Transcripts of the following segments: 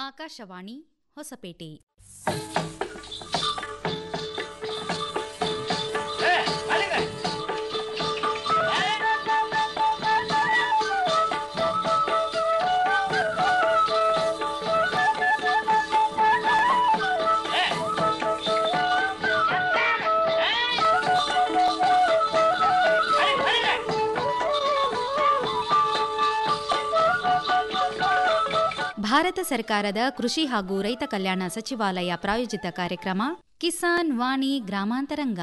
ಆಕಾಶವಾಣಿ ಹೊಸಪೇಟೆ ಭಾರತ ಸರ್ಕಾರದ ಕೃಷಿ ಹಾಗೂ ರೈತ ಕಲ್ಯಾಣ ಸಚಿವಾಲಯ ಪ್ರಾಯೋಜಿತ ಕಾರ್ಯಕ್ರಮ ಕಿಸಾನ್ ವಾಣಿ ಗ್ರಾಮಾಂತರಂಗ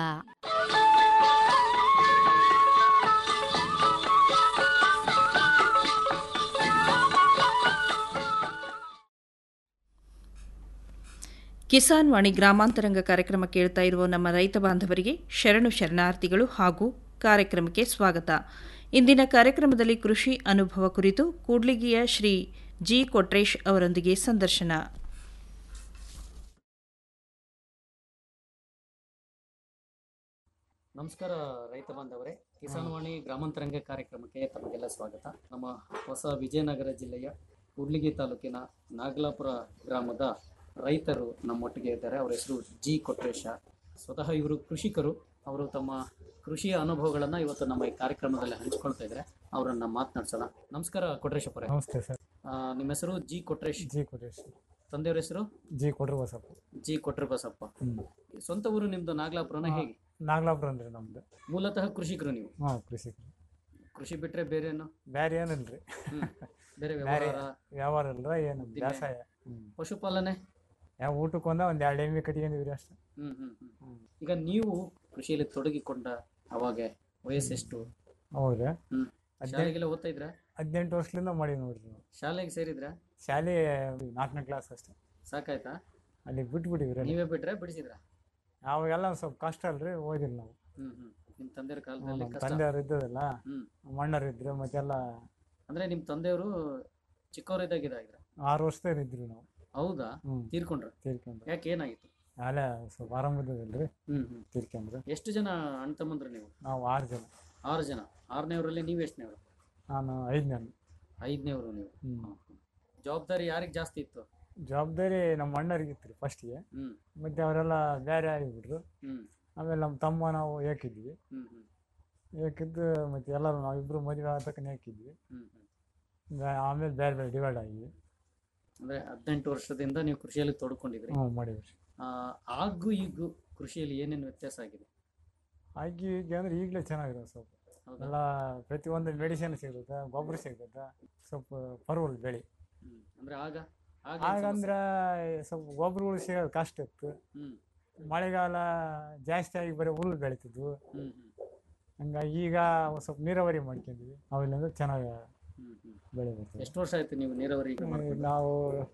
ಕಿಸಾನ್ ವಾಣಿ ಗ್ರಾಮಾಂತರಂಗ ಕಾರ್ಯಕ್ರಮ ಕೇಳ್ತಾ ಇರುವ ನಮ್ಮ ರೈತ ಬಾಂಧವರಿಗೆ ಶರಣು ಶರಣಾರ್ಥಿಗಳು ಹಾಗೂ ಕಾರ್ಯಕ್ರಮಕ್ಕೆ ಸ್ವಾಗತ ಇಂದಿನ ಕಾರ್ಯಕ್ರಮದಲ್ಲಿ ಕೃಷಿ ಅನುಭವ ಕುರಿತು ಕೂಡ್ಲಿಗಿಯ ಶ್ರೀ ಜಿ ಕೊಟ್ರೇಶ್ ಅವರೊಂದಿಗೆ ಸಂದರ್ಶನ ನಮಸ್ಕಾರ ರೈತ ಬಾಂಧವರೇ ಕಿಸಾನ್ ವಾಣಿ ಗ್ರಾಮಾಂತರಂಗ ಕಾರ್ಯಕ್ರಮಕ್ಕೆ ತಮಗೆಲ್ಲ ಸ್ವಾಗತ ನಮ್ಮ ಹೊಸ ವಿಜಯನಗರ ಜಿಲ್ಲೆಯ ಕೂಡ್ಲಿಗಿ ತಾಲೂಕಿನ ನಾಗಲಾಪುರ ಗ್ರಾಮದ ರೈತರು ನಮ್ಮೊಟ್ಟಿಗೆ ಇದ್ದಾರೆ ಅವರ ಹೆಸರು ಜಿ ಕೊಟ್ರೇಶ ಸ್ವತಃ ಇವರು ಕೃಷಿಕರು ಅವರು ತಮ್ಮ ಕೃಷಿಯ ಅನುಭವಗಳನ್ನು ಇವತ್ತು ನಮ್ಮ ಈ ಕಾರ್ಯಕ್ರಮದಲ್ಲಿ ಹಂಚ್ಕೊಳ್ತಾ ಇದ್ದಾರೆ ಅವರನ್ನ ಮಾತನಾಡ್ಸೋಣ ನಮಸ್ಕಾರ ಕೊಟ್ರೇಶಪ್ಪರೇ ನಮಸ್ತೆ ಸರ್ ಆ, ನಿಮ್ಮ ಹೆಸರು ಜಿ ಕೊಟ್ರೇಶ್ ಜಿ ಕೊಟ್ರೇಶ್ ತಂದೆಯವ್ರ ಹೆಸರು ಜಿ ಕೊಟ್ರು ಬಸಪ್ಪ ಜಿ ಕೊಟ್ರೆ ಬಸಪ್ಪ ಹ್ಞೂ ಸ್ವಂತ ಊರು ನಿಮ್ದು ನಾಗಲಾಪುರನ ಹೇಗೆ ನಾಗಲಾಪುರ ಅಂದ್ರೆ ನಮ್ದು ಮೂಲತಃ ಕೃಷಿಕರು ನೀವು ಹಾಂ ಕೃಷಿಕರು ಕೃಷಿ ಬಿಟ್ರೆ ಬೇರೇನು ಬೇರೆ ಏನಿಲ್ಲ ರೀ ಹ್ಮ್. ಬೇರೆ ಬೇರೆ ವ್ಯವಹಾರ ವ್ಯವಹಾರ ಇಲ್ರ ಏನು ಉದ್ದಿಮೆ. ವ್ಯವಸಾಯ ಹ್ಞೂ ಪಶುಪಾಲನೆ ಯಾವ ಊಟಕ್ಕೊಂದ ಒಂದು ಎರಡು ಎಮ್ಮೆ ಕಟ್ಕೊಂಡಿವಿ ರೀ ಅಷ್ಟೇ ಹ್ಮ್ ಹ್ಮ್ ಹ್ಮ್ ಹ್ಮ್. ಈಗ ನೀವು ಕೃಷಿಯಲ್ಲಿ ತೊಡಗಿಕೊಂಡ ಅವಾಗ ವಯಸ್ಸೆಷ್ಟು ಹೌದ್ರಿ ಹ್ಮ್ ಹದಿನೆಂಟು ಶಾಲೆಗೆಲ್ಲ ಓದ್ತಾ ಇದ್ರ ಹದಿನೆಂಟು ವರ್ಷದಿಂದ ಮಾಡಿ ನೋಡ್ರಿ ನಾವು ಶಾಲೆಗೆ ಸೇರಿದ್ರ ಶಾಲೆ ನಾಲ್ಕನೇ ಕ್ಲಾಸ್ ಅಷ್ಟೇ ಸಾಕಾಯ್ತಾ ಅಲ್ಲಿ ಬಿಟ್ಬಿಟ್ಟಿವಿ ರೀ ನೀವೇ ಬಿಟ್ರೆ ಬಿಡಿಸಿದ್ರ ಅವಾಗೆಲ್ಲ ಒಂದ್ ಸ್ವಲ್ಪ ಕಷ್ಟ ಅಲ್ರಿ ಓದಿಲ್ಲ ನಾವು ಹ್ಮ್ ಹ್ಮ್ ನಿಮ್ ತಂದೆಯವ್ರ ಹ್ಮ್, ಕಾಲದಲ್ಲಿ ನಮ್ಮ ಕಷ್ಟ ತಂದೆಯವ್ರು ಇದ್ದದಲ್ಲ ಹ್ಮ್ ಮಣ್ಣರು ಇದ್ರು ಮತ್ತೆಲ್ಲ ಅಂದ್ರೆ ನಿಮ್ ತಂದೆಯವರು ಚಿಕ್ಕವರಿದ್ದಾಗ ಇದಾಗಿದ್ರ ಆರು ವರ್ಷದಾಗ ಇದ್ರಿ ನಾವು ಹೌದಾ ಹ್ಞೂ ತೀರ್ಕೊಂಡ್ರ ತೀರ್ಕೊಂಡ್ರೆ ಯಾಕೆ ಏನಾಗಿತ್ತು ಅಲ್ಲೇ ಸ್ವಲ್ಪ ಆರಾಮದಿಲ್ಲ ಹ್ಮ್ ಹ್ಮ್ ತೀರ್ಕೊಂಡ್ರೆ ಎಷ್ಟು ಜನ ಅಣ್ಣ ತಮ್ಮಂದ್ರ ನೀವು ನಾವು ಆರು ಜನ ಆರು ಜನ ಆರನೇವರಲ್ಲಿ ನೀವು ಎಷ್ಟನೇವ್ರು ನಾನು ಐದನೇ ಐದನೇವರು ನೀವು ಹ್ಞೂ ಹ್ಮ್, ಹ್ಮ್. ಜವಾಬ್ದಾರಿ ಯಾರಿಗೆ ಜಾಸ್ತಿ ಇತ್ತು ಜವಾಬ್ದಾರಿ ನಮ್ಮ ಅಣ್ಣರಿಗೆ ಇತ್ತು ರೀ ಫಸ್ಟಿಗೆ ಹ್ಮ್ ಮತ್ತು ಅವರೆಲ್ಲ ಬೇರೆ ಆಗಿಬಿಟ್ರು ಹ್ಮ್ ಆಮೇಲೆ ನಮ್ಮ ತಮ್ಮ ನಾವು ಏಕಿದ್ವಿ ಹ್ಮ್ ಹ್ಮ್ ಏಕಿದ್ದು ಮತ್ತು ಎಲ್ಲರೂ ನಾವಿಬ್ಬರು ಮದುವೆ ಆಗತಕ್ಕನೆ ಏಕಿದ್ವಿ ಹ್ಮ್ ಹ್ಮ್ ಬೆ- ಆಮೇಲೆ ಬೇರೆ ಬೇರೆ ಡಿವೈಡ್ ಆಗಿವಿ ಅಂದ್ರೆ ಹದಿನೆಂಟು ವರ್ಷದಿಂದ ನೀವು ಕೃಷಿಯಲ್ಲಿ ತೊಡ್ಕೊಂಡಿದ್ರಿ ಹ್ಞೂ ಮಾಡಿವಿ ರೀ ಆ, ಆಗು ಈಗೂ ಕೃಷಿಯಲ್ಲಿ ಏನೇನು ವ್ಯತ್ಯಾಸ ಆಗಿದೆ ಆಗಿ ಈಗ ಅಂದ್ರೆ ಈಗಲೇ ಚೆನ್ನಾಗಿದೆ ಸ್ವಲ್ಪ ಹೌದಾ ಎಲ್ಲ ಪ್ರತಿಯೊಂದು ಮೆಡಿಸಿನ್ ಸಿಗ್ತದೆ ಗೊಬ್ಬರ ಸಿಗ್ತದೆ ಸ್ವಲ್ಪ ಪರ್ವಲ್ ಬೆಳೆ ಹ್ಮ್. ಅಂದ್ರೆ ಆಗ ಆಗ ಏನ್ ಆಗಂದ್ರೆ ಸ್ವಲ್ಪ ಗೊಬ್ಬರಗಳು ಸಿಗೋದು ಕಷ್ಟ ಇತ್ತು ಸಮಸ್ಯೆ? ಹ್ಮ್ ಮಳೆಗಾಲ ಜಾಸ್ತಿ ಆಗಿ ಬರೀ ಹುಲ್ಲು ಬೆಳಿತಿದ್ವು ಹ್ಮ್ ಹ್ಮ್ ಹಂಗಾಗಿ ಈಗ ಒಂದ್ ಸ್ವಲ್ಪ ನೀರಾವರಿ ಮಾಡ್ಕೊಂಡಿದ್ವಿ ಅವೆಲ್ಲ ಚೆನ್ನಾಗಿ ಹ್ಮ್ ಹ್ಮ್ ಬೆಳೆ ಬರ್ತದೆ ಎಷ್ಟು ವರ್ಷ ಆಯ್ತು ನೀವು ನೀರಾವರಿ ಈಗ ಮಾಡ್ಕೊಂಡು? ನಾವು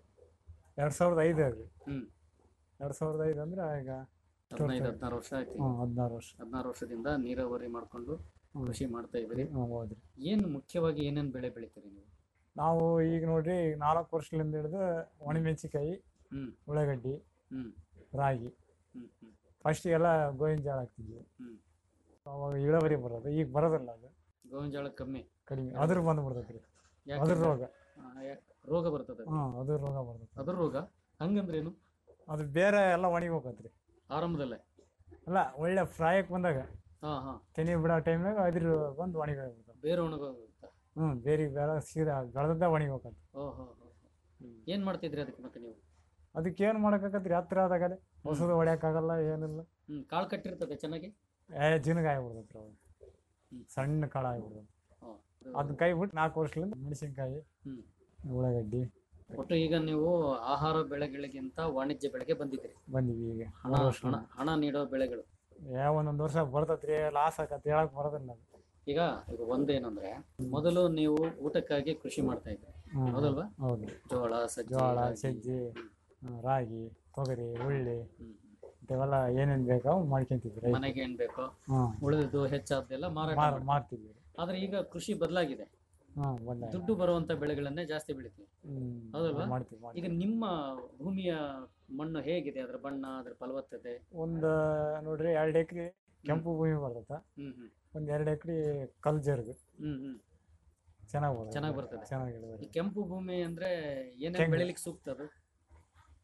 ಎರಡು ಸಾವಿರದ ಐದು ರೀ ಹ್ಮ್ ಎರಡು ಸಾವಿರದ ಐದು ಅಂದ್ರೆ ಈಗ ಹದಿನೈದು ಹದಿನಾರು ವರ್ಷ ಆಯ್ತು ಈಗ. ಹ್ಞೂ ಹದಿನಾರು ವರ್ಷ ಹದಿನಾರು ವರ್ಷದಿಂದ ನೀರಾವರಿ ಮಾಡ್ಕೊಂಡು ಹ್ಮ್. ಕೃಷಿ ಮಾಡ್ತಾ ಇದ್ರಿ ಹ್ಞೂ ಹೌದ್ರಿ ಏನ್ ಮುಖ್ಯವಾಗಿ ಏನೇನ್ ಬೆಳೆ ಬೆಳಿತೀರಿ ನೀವು ನಾವು ಈಗ ನೋಡ್ರಿ ಈಗ ನಾಲ್ಕು ವರ್ಷದಿಂದ ಹಿಡಿದು ಒಣಮೆಣಸಿಕಾಯಿ ಹ್ಮ್ ಉಳ್ಳಾಗಡ್ಡಿ ಹ್ಮ್ ರಾಗಿ ಹ್ಮ್ ಹ್ಮ್ ಫಸ್ಟಿಗೆಲ್ಲ ಗೋವಿನ ಜೋಳ ಹಾಕ್ತಿದ್ವಿ ಹ್ಮ್ ಅವಾಗ ಇಳುವರಿ ಬರೋದು ಈಗ ಬರೋದಿಲ್ಲ ಅದು ಗೋವಿನ ಜೋಳ ಕಮ್ಮಿ ಕಡಿಮೆ ಅದ್ರ ಬಂದು ಬಿಡ್ತೈತೆ ರೀ ಯಾಕೆ? ಅದ್ರ ರೋಗ ಆ, ಯಾ- ರೋಗ ಬರ್ತದೆ ಹ್ಞೂ ಅದ್ರ ರೋಗ ಬರ್ತೈತೆ ಅದ್ರ ರೋಗ ಹಂಗಂದ್ರೇನು ಅದು ಬೇರೆ ಎಲ್ಲ ಒಣಗಿ ಹೋಗತ್ರಿ ಆರಂಭದಲ್ಲೇ ಅಲ್ಲ ಒಳ್ಳೆ ಫ್ರಾಯಕ್ಕೆ ಬಂದಾಗ ಹಾ ಹಾ ತೆನಿ ಬಿಡೋ ಟೈಮ್ನಾಗ ಅದ್ರ ಬಂದು ಒಣಗಿ ಹೋಗ್ಬಿಡ್ತಾವೆ ಬೇರೆ ಒಣಗೋಗುತ್ತಾ ಹ್ಞೂ ಬೇರೆ ಬೇರೆ ಸೀದಾ ಬೆಳೆದದ್ದ ಒಣಗಿ ಹೋಗತ್ತೆ ಓಹೋ ಏನ್ ಮಾಡ್ತಿದ್ರಿ ಅದಕ್ಕೆ ಮತ್ತೆ ನೀವು ಅದಕ್ಕೆ ಏನು ಮಾಡೋಕ್ಕಾಗತ್ರಿ ಹತ್ರ ಆದಾಗಲೇ ಹೊಸದು ಹೊಡ್ಯೋಕ್ಕಾಗಲ್ಲ ಏನಿಲ್ಲ ಹ್ಮ್ ಕಾಳು ಕಟ್ಟಿರ್ತದೆ ಚೆನ್ನಾಗಿ ಏ ಜಿನಗ ಆಗ್ಬಿಡ್ತೈತ್ರಿ ಅವಾಗ ಹ್ಮ್. ಸಣ್ಣ ಕಾಳ ಆಗ್ಬಿಡ್ತೈತೆ ಹಾ, ಅದು- ಅದನ್ನ ಕೈ ಬಿಟ್ಟು ನಾಲ್ಕು ವರ್ಷದಿಂದ ಮೆಣಸಿನ್ಕಾಯಿ ಹ್ಮ್ ಉಳ್ಳಾಗಡ್ಡಿ ಒಟ್ಟು ಈಗ ನೀವು ಆಹಾರ ಬೆಳೆಗಳಿಗಿಂತ ವಾಣಿಜ್ಯ ಬೆಳೆಗೆ ಬಂದಿದ್ದೀರಿ ಬಂದಿವಿ ಈಗ ಹಣ ಮೂರು ವರ್ಷ ಹಣ ಹಣ ನೀಡೋ ಬೆಳೆಗಳು ಯಾವ ಒಂದೊಂದು ವರ್ಷ ಬರ್ತೈತ್ರಿ ಲಾಸ್ ಆಕತ್ ಹೇಳಕ್ ಬರೋದಿಲ್ಲ ಅದು. ಈಗ ಈಗ ಒಂದೇನಂದ್ರೆ ಮೊದಲು ನೀವು ಊಟಕ್ಕಾಗಿ ಕೃಷಿ ಮಾಡ್ತಾ ಇದ್ರಿ ಹ್ಮ್. ಹೌದಲ್ವಾ ಹೌದು ಜೋಳ ಸಜ್ಜೆ ಜೋಳ ರಾಗಿ. ಸಜ್ಜಿ ಹ್ಮ್, ರಾಗಿ ತೊಗರಿ ಉಳ್ಳಿ ಹ್ಮ್. ಇಂಥವೆಲ್ಲ ಏನೇನು ಬೇಕೋ ಮಾಡ್ಕೊಂತಿದ್ವಿ ರೈತ ಮನೆಗೆ ಏನ್ ಬೇಕೋ ಹ್ಮ್ ಉಳಿದಿದ್ದು ಹೆಚ್ಚಾದ್ದೆಲ್ಲ ಮಾರಾಟ ಮಾರ್ ಮಾಡ್ತೀವಿ. ಮಾರ್ತಿದ್ವಿ ಆದ್ರೆ ಈಗ ಕೃಷಿ ಬದಲಾಗಿದೆ ಹ್ಮ್ ಬಂದ ದುಡ್ಡು ಬರುವಂತ ಬೆಳೆಗಳನ್ನೇ ಜಾಸ್ತಿ ಬೆಳಿತೀವಿ ಹ್ಮ್ ಹೌದಲ್ವಾ? ಮಾಡ್ತೀವಿ ಮಾಡ್ತೀವಿ ಈಗ ನಿಮ್ಮ ಭೂಮಿಯ ಮಣ್ಣು ಹೇಗಿದೆ ಅದ್ರ ಬಣ್ಣ ಅದ್ರ ಫಲವತ್ತತೆ ಒಂದು ನೋಡ್ರಿ ಎರಡು ಎಕರೆ ಕೆಂಪು ಭೂಮಿ ಬರ್ತೈತ ಹ್ಮ್ ಹ್ಮ್ ಒಂದ್ ಎರಡು ಎಕರೆ ಕಲ್ ಜರ್ಗ್ ಹ್ಮ್ ಹ್ಮ್ ಚೆನ್ನಾಗಿ ಬರ್ತದೆ ಚೆನ್ನಾಗ್ ಬರ್ತದೆ. ಚೆನ್ನಾಗಿ ಈ ಇಳುವರಿ ಕೆಂಪು ಭೂಮಿ ಅಂದ್ರೆ ಏನೇನ್ ತೆಂಗು. ಬೆಳಿಲಿಕ್ಕೆ ಸೂಕ್ತ ಅದು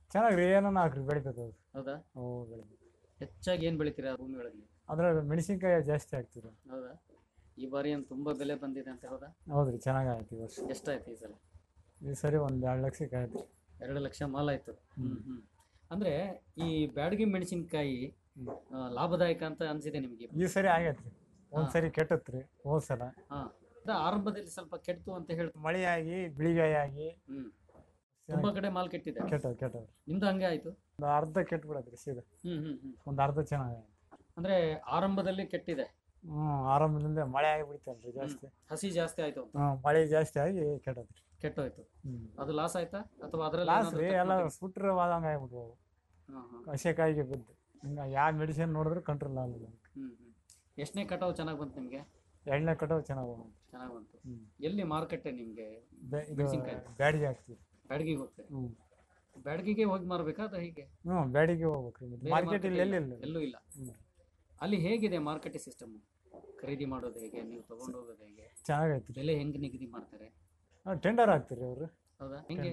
ಚೆನ್ನಾಗಿ ರೀ ಏನನ್ನ ಹಾಕ್ರಿ ಬೆಳಿತದೆ ಅದು ಹೌದಾ ಓ ಬೆಳಿತದೆ ಹೆಚ್ಚಾಗಿ ಏನ್ ಬೆಳಿತೀರಾ ಭೂಮಿ ಒಳಗೆ ಅದ್ರಾಗ ಮೆಣಸಿನ್ಕಾಯಿ ಜಾಸ್ತಿ ಆಗ್ತಿದೆ ಹೌದಾ ಈ ಬಾರಿ ಏನು ತುಂಬಾ ಬೆಲೆ ಬಂದಿದೆ ಅಂತ ಹೌದಾ ಹೌದ್ರಿ ಚೆನ್ನಾಗಿ ಆಯ್ತು ಈ ವರ್ಷ ಎಷ್ಟಾಯ್ತು ಈ ಸಲ ಈ ಸರಿ ಒಂದು ಎರಡು ಲಕ್ಷಕ್ಕೆ ಆಯ್ತು ಎರಡು ಲಕ್ಷ ಮಾಲ್ ಆಯ್ತು ಹ್ಮ್ ಹ್ಮ್ ಅಂದ್ರೆ ಈ ಬ್ಯಾಡಗಿ ಮೆಣಸಿನಕಾಯಿ ಹ್ಮ್. ಲಾಭದಾಯಕ ಅಂತ ಅನ್ಸಿದೆ ನಿಮ್ಗೆ ಈ ಸರಿ ಆಗೈತ್ರಿ ಒಂದ್ ಸರಿ ಕೆಟ್ಟತ್ರಿ ಹೋದ್ ಸಲ ಹಾ ಅದ ಆರಂಭದಲ್ಲಿ ಸ್ವಲ್ಪ ಕೆಡ್ತು ಅಂತ ಹೇಳ್ತು ಮಳೆ ಆಗಿ ಬಿಳಿಗಾಯಿ ಆಗಿ ಹ್ಮ್ ತುಂಬಾ ಕಡೆ ಮಾಲ್ ಕೆಟ್ಟಿದೆ ಕೆಟ್ಟವ್ ಕೆಟ್ಟವ್ರಿ ನಿಮ್ದು ಹಂಗೆ ಆಯ್ತು ಒಂದು ಅರ್ಧ ಕೆಟ್ಟು ಬಿಡತ್ರಿ ಸೀದಾ ಹ್ಮ್ ಹ್ಮ್ ಹ್ಮ್ ಒಂದು ಅರ್ಧ ಚೆನ್ನಾಗಿ ಆಯ್ತು ಅಂದ್ರೆ ಆರಂಭದಲ್ಲಿ ಕೆಟ್ಟಿದೆ ಹ್ಮ್ ಆರಂಭದಿಂದ ಮಳೆ ಆಗಿಬಿಡ್ತಲ್ರಿ ಜಾಸ್ತಿ ಹಸಿ ಜಾಸ್ತಿ ಆಯ್ತು ಅಂತ ಹ್ಮ್ ಮಳೆ ಜಾಸ್ತಿ ಆಗಿ ಕೆಟ್ಟತ್ರಿ ಕೆಟ್ಟೋಯ್ತು ಹ್ಮ್ ಅದು ಲಾಸ್ ಆಯ್ತಾ ಅಥವಾ ಅದರಲ್ಲಿ ಲಾಸ್ ರೀ ಎಲ್ಲ ಸುಟ್ರ ವಾದಂಗ ಆಗ್ಬಿಟ್ವು ಅವು ಹಸೆಕಾಯಿಗೆ ಬಿದ್ದು ಹಿಂಗ ಯಾವ ಮೆಡಿಸಿನ್ ನೋಡಿದ್ರು ಕಂಟ್ರೋಲ್ ಆಗಲಿಲ್ಲ ಹ್ಮ್ ಹ್ಮ್ ಎಷ್ಟನೇ ಕಟಾವು ಚೆನ್ನಾಗಿ ಬಂತು ನಿಮ್ಗೆ ಎಣ್ಣೆ ಕಟಾವು ಚೆನ್ನಾಗಿ ಬಂತು ಚೆನ್ನಾಗಿ ಬಂತು ಹ್ಮ್ ಎಲ್ಲಿ ಮಾರುಕಟ್ಟೆ ನಿಮ್ಗೆ ಬೆ- ಇದು ಮೆಣಸಿನ್ಕಾಯಿ. ಬ್ಯಾಡಿಗೆ ಹಾಕ್ತೀವಿ ಬ್ಯಾಡಗಿಗೆ ಹೋಗ್ತೇವೆ ಹ್ಮ್ ಬ್ಯಾಡಗಿಗೆ ಹೋಗಿ ಮಾರ್ಬೇಕಾ ಅಥವಾ ಹೇಗೆ ಹ್ಞೂ ಬ್ಯಾಡಿಗೆ ಹೋಗ್ಬೇಕ್ರಿ ಮತ್ತೆ ಬೇರೆ ಮಾರ್ಕೆಟ್ market ಇಲ್ಲಿ ಇಲ್ಲ? ಎಲ್ಲಿ ಇಲ್ಲ ಎಲ್ಲೂ ಇಲ್ಲ ಹ್ಮ್. ಅಲ್ಲಿ ಹೇಗಿದೆ ಮಾರುಕಟ್ಟೆ ಸಿಸ್ಟಮ್ ಖರೀದಿ ಮಾಡೋದು ಹೇಗೆ ನೀವು ತಗೊಂಡು ಹೋಗೋದು ಹೇಗೆ ಚೆನ್ನಾಗೈತ್ರಿ ಬೆಲೆ ಹೆಂಗ್ ನಿಗದಿ ಮಾಡ್ತಾರೆ ಟೆಂಡರ್ ಹಾಕ್ತಿರಿ ಅವರು ಹೌದಾ ಹೆಂಗೆ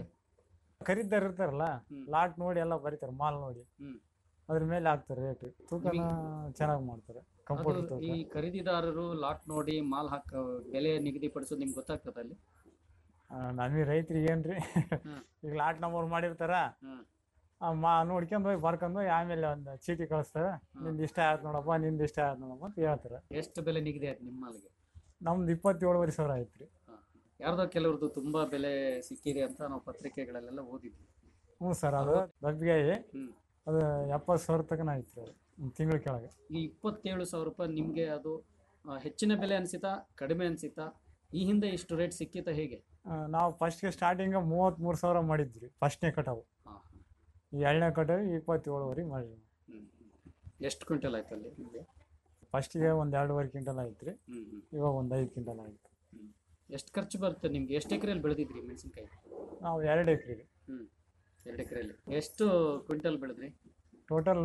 ಖರೀದಾರ ಇರ್ತಾರಲ್ಲ ಹ್ಮ್. ಲಾಟ್ ನೋಡಿ ಎಲ್ಲ ಬರೀತಾರೆ ಮಾಲ್ ನೋಡಿ ಹ್ಮ್ ಅದ್ರ ಮೇಲೆ ಹಾಕ್ತಾರೆ ರೇಟ್ ತೂಕನ ಚೆನ್ನಾಗಿ ಮಾಡ್ತಾರೆ ಕಂಫರ್ಟ್ ಅದು ತೂಕ ಈ ಖರೀದಿದಾರರು ಲಾಟ್ ನೋಡಿ ಮಾಲ್ ಹಾಕ ಬೆಲೆ ನಿಗದಿಪಡಿಸೋದು ನಿಮ್ಗೆ ಗೊತ್ತಾಗ್ತದ ಅಲ್ಲಿ ಆ, ನಮಗೆ ರೈತರಿಗೆ ಏನ್ರಿ ಹ್ಮ್. ಈಗ ಲಾಟ್ ನಂಬರ್ ಮಾಡಿರ್ತಾರ ಹ್ಮ್ ಆ ಮಾ ನೋಡ್ಕೊಂಡ್ ಹೋಗಿ ಬರ್ಕೊಂಡ್ ಹೋಗಿ ಆಮೇಲೆ ಒಂದು ಚೀಟಿ ಕಳಿಸ್ತಾರೆ ನಿಂದು ಇಷ್ಟ ಆಯ್ತು ನೋಡಪ್ಪ ನಿಂದು ಇಷ್ಟ ಆಯ್ತು ನೋಡಪ್ಪ ಅಂತ ಹೇಳ್ತಾರೆ ಎಷ್ಟು ಬೆಲೆ ನಿಗದಿ ಆಯ್ತು ನಿಮ್ಮ ಮಾಲ್ಗೆ ನಮ್ದು ಇಪ್ಪತ್ತೇಳುವರೆ ಸಾವಿರ ಆಯ್ತು ರೀ ಹಾ. ಯಾರ್ದೋ ಕೆಲವ್ರದ್ದು ತುಂಬಾ ಬೆಲೆ ಸಿಕ್ಕಿದೆ ಅಂತ ನಾವು ಪತ್ರಿಕೆಗಳಲ್ಲೆಲ್ಲ ಓದಿದ್ವಿ ಹ್ಞೂ ಸರ್ ಅದು ದಬ್ಬಿಗಾಯಿ ಹ್ಮ್ ಅದು ಎಪ್ಪತ್ತು ಸಾವಿರ ತನಕ ಆಯ್ತು ರೀ ಒಂದು ತಿಂಗಳ ಕೆಳಗೆ ಈ ಇಪ್ಪತ್ತೇಳು ಸಾವಿರ ರೂಪಾಯಿ ನಿಮ್ಗೆ ಅದು ಆ, ಹೆಚ್ಚಿನ ಬೆಲೆ ಅನ್ಸಿತಾ ಕಡಿಮೆ ಅನ್ಸಿತಾ ಈ ಹಿಂದೆ ಇಷ್ಟು ರೇಟ್ ಸಿಕ್ಕಿತಾ ಹೇಗೆ ಆ, ನಾವು ಫಸ್ಟ್ಗೆ ಸ್ಟಾರ್ಟಿಂಗ್ ಮೂವತ್ತ್ಮೂರು ಸಾವಿರ ಮಾಡಿದ್ವಿ ಫಸ್ಟ್ನೇ ಕಟಾವು ಹಾ ಈ ಎರಡನೇ ಕಟಾವು ಇಪ್ಪತ್ತೇಳುವರೆ ಮಾಡಿದ್ವಿ ಹ್ಮ್ ಎಷ್ಟು ಕ್ವಿಂಟಲ್ ಆಯ್ತು ಅಲ್ಲಿ ನಿಮಗೆ ಫಸ್ಟಿಗೆ ಒಂದು ಎರಡೂವರೆ ಕ್ವಿಂಟಲ್ ಆಯ್ತು ರೀ ಹ್ಮ್ ಹ್ಮ್ ಇವಾಗ ಒಂದು ಐದು ಕ್ವಿಂಟಲ್ ಆಯ್ತು ಹ್ಮ್ ಎಷ್ಟು ಖರ್ಚು ಬರುತ್ತೆ ನಿಮ್ಗೆ ಎಷ್ಟು ಎಕರೆಯಲ್ಲಿ ಬೆಳೆದಿದ್ರಿ ಮೆಣಸಿನ್ಕಾಯಿ ನಾವು ಎರಡು ಎಕರೆಗೆ ಹ್ಮ್ ಎರಡು ಎಕರೆಯಲ್ಲಿ ಎಷ್ಟು ಕ್ವಿಂಟಲ್ ಬೆಳೆದ್ರಿ ಟೋಟಲ್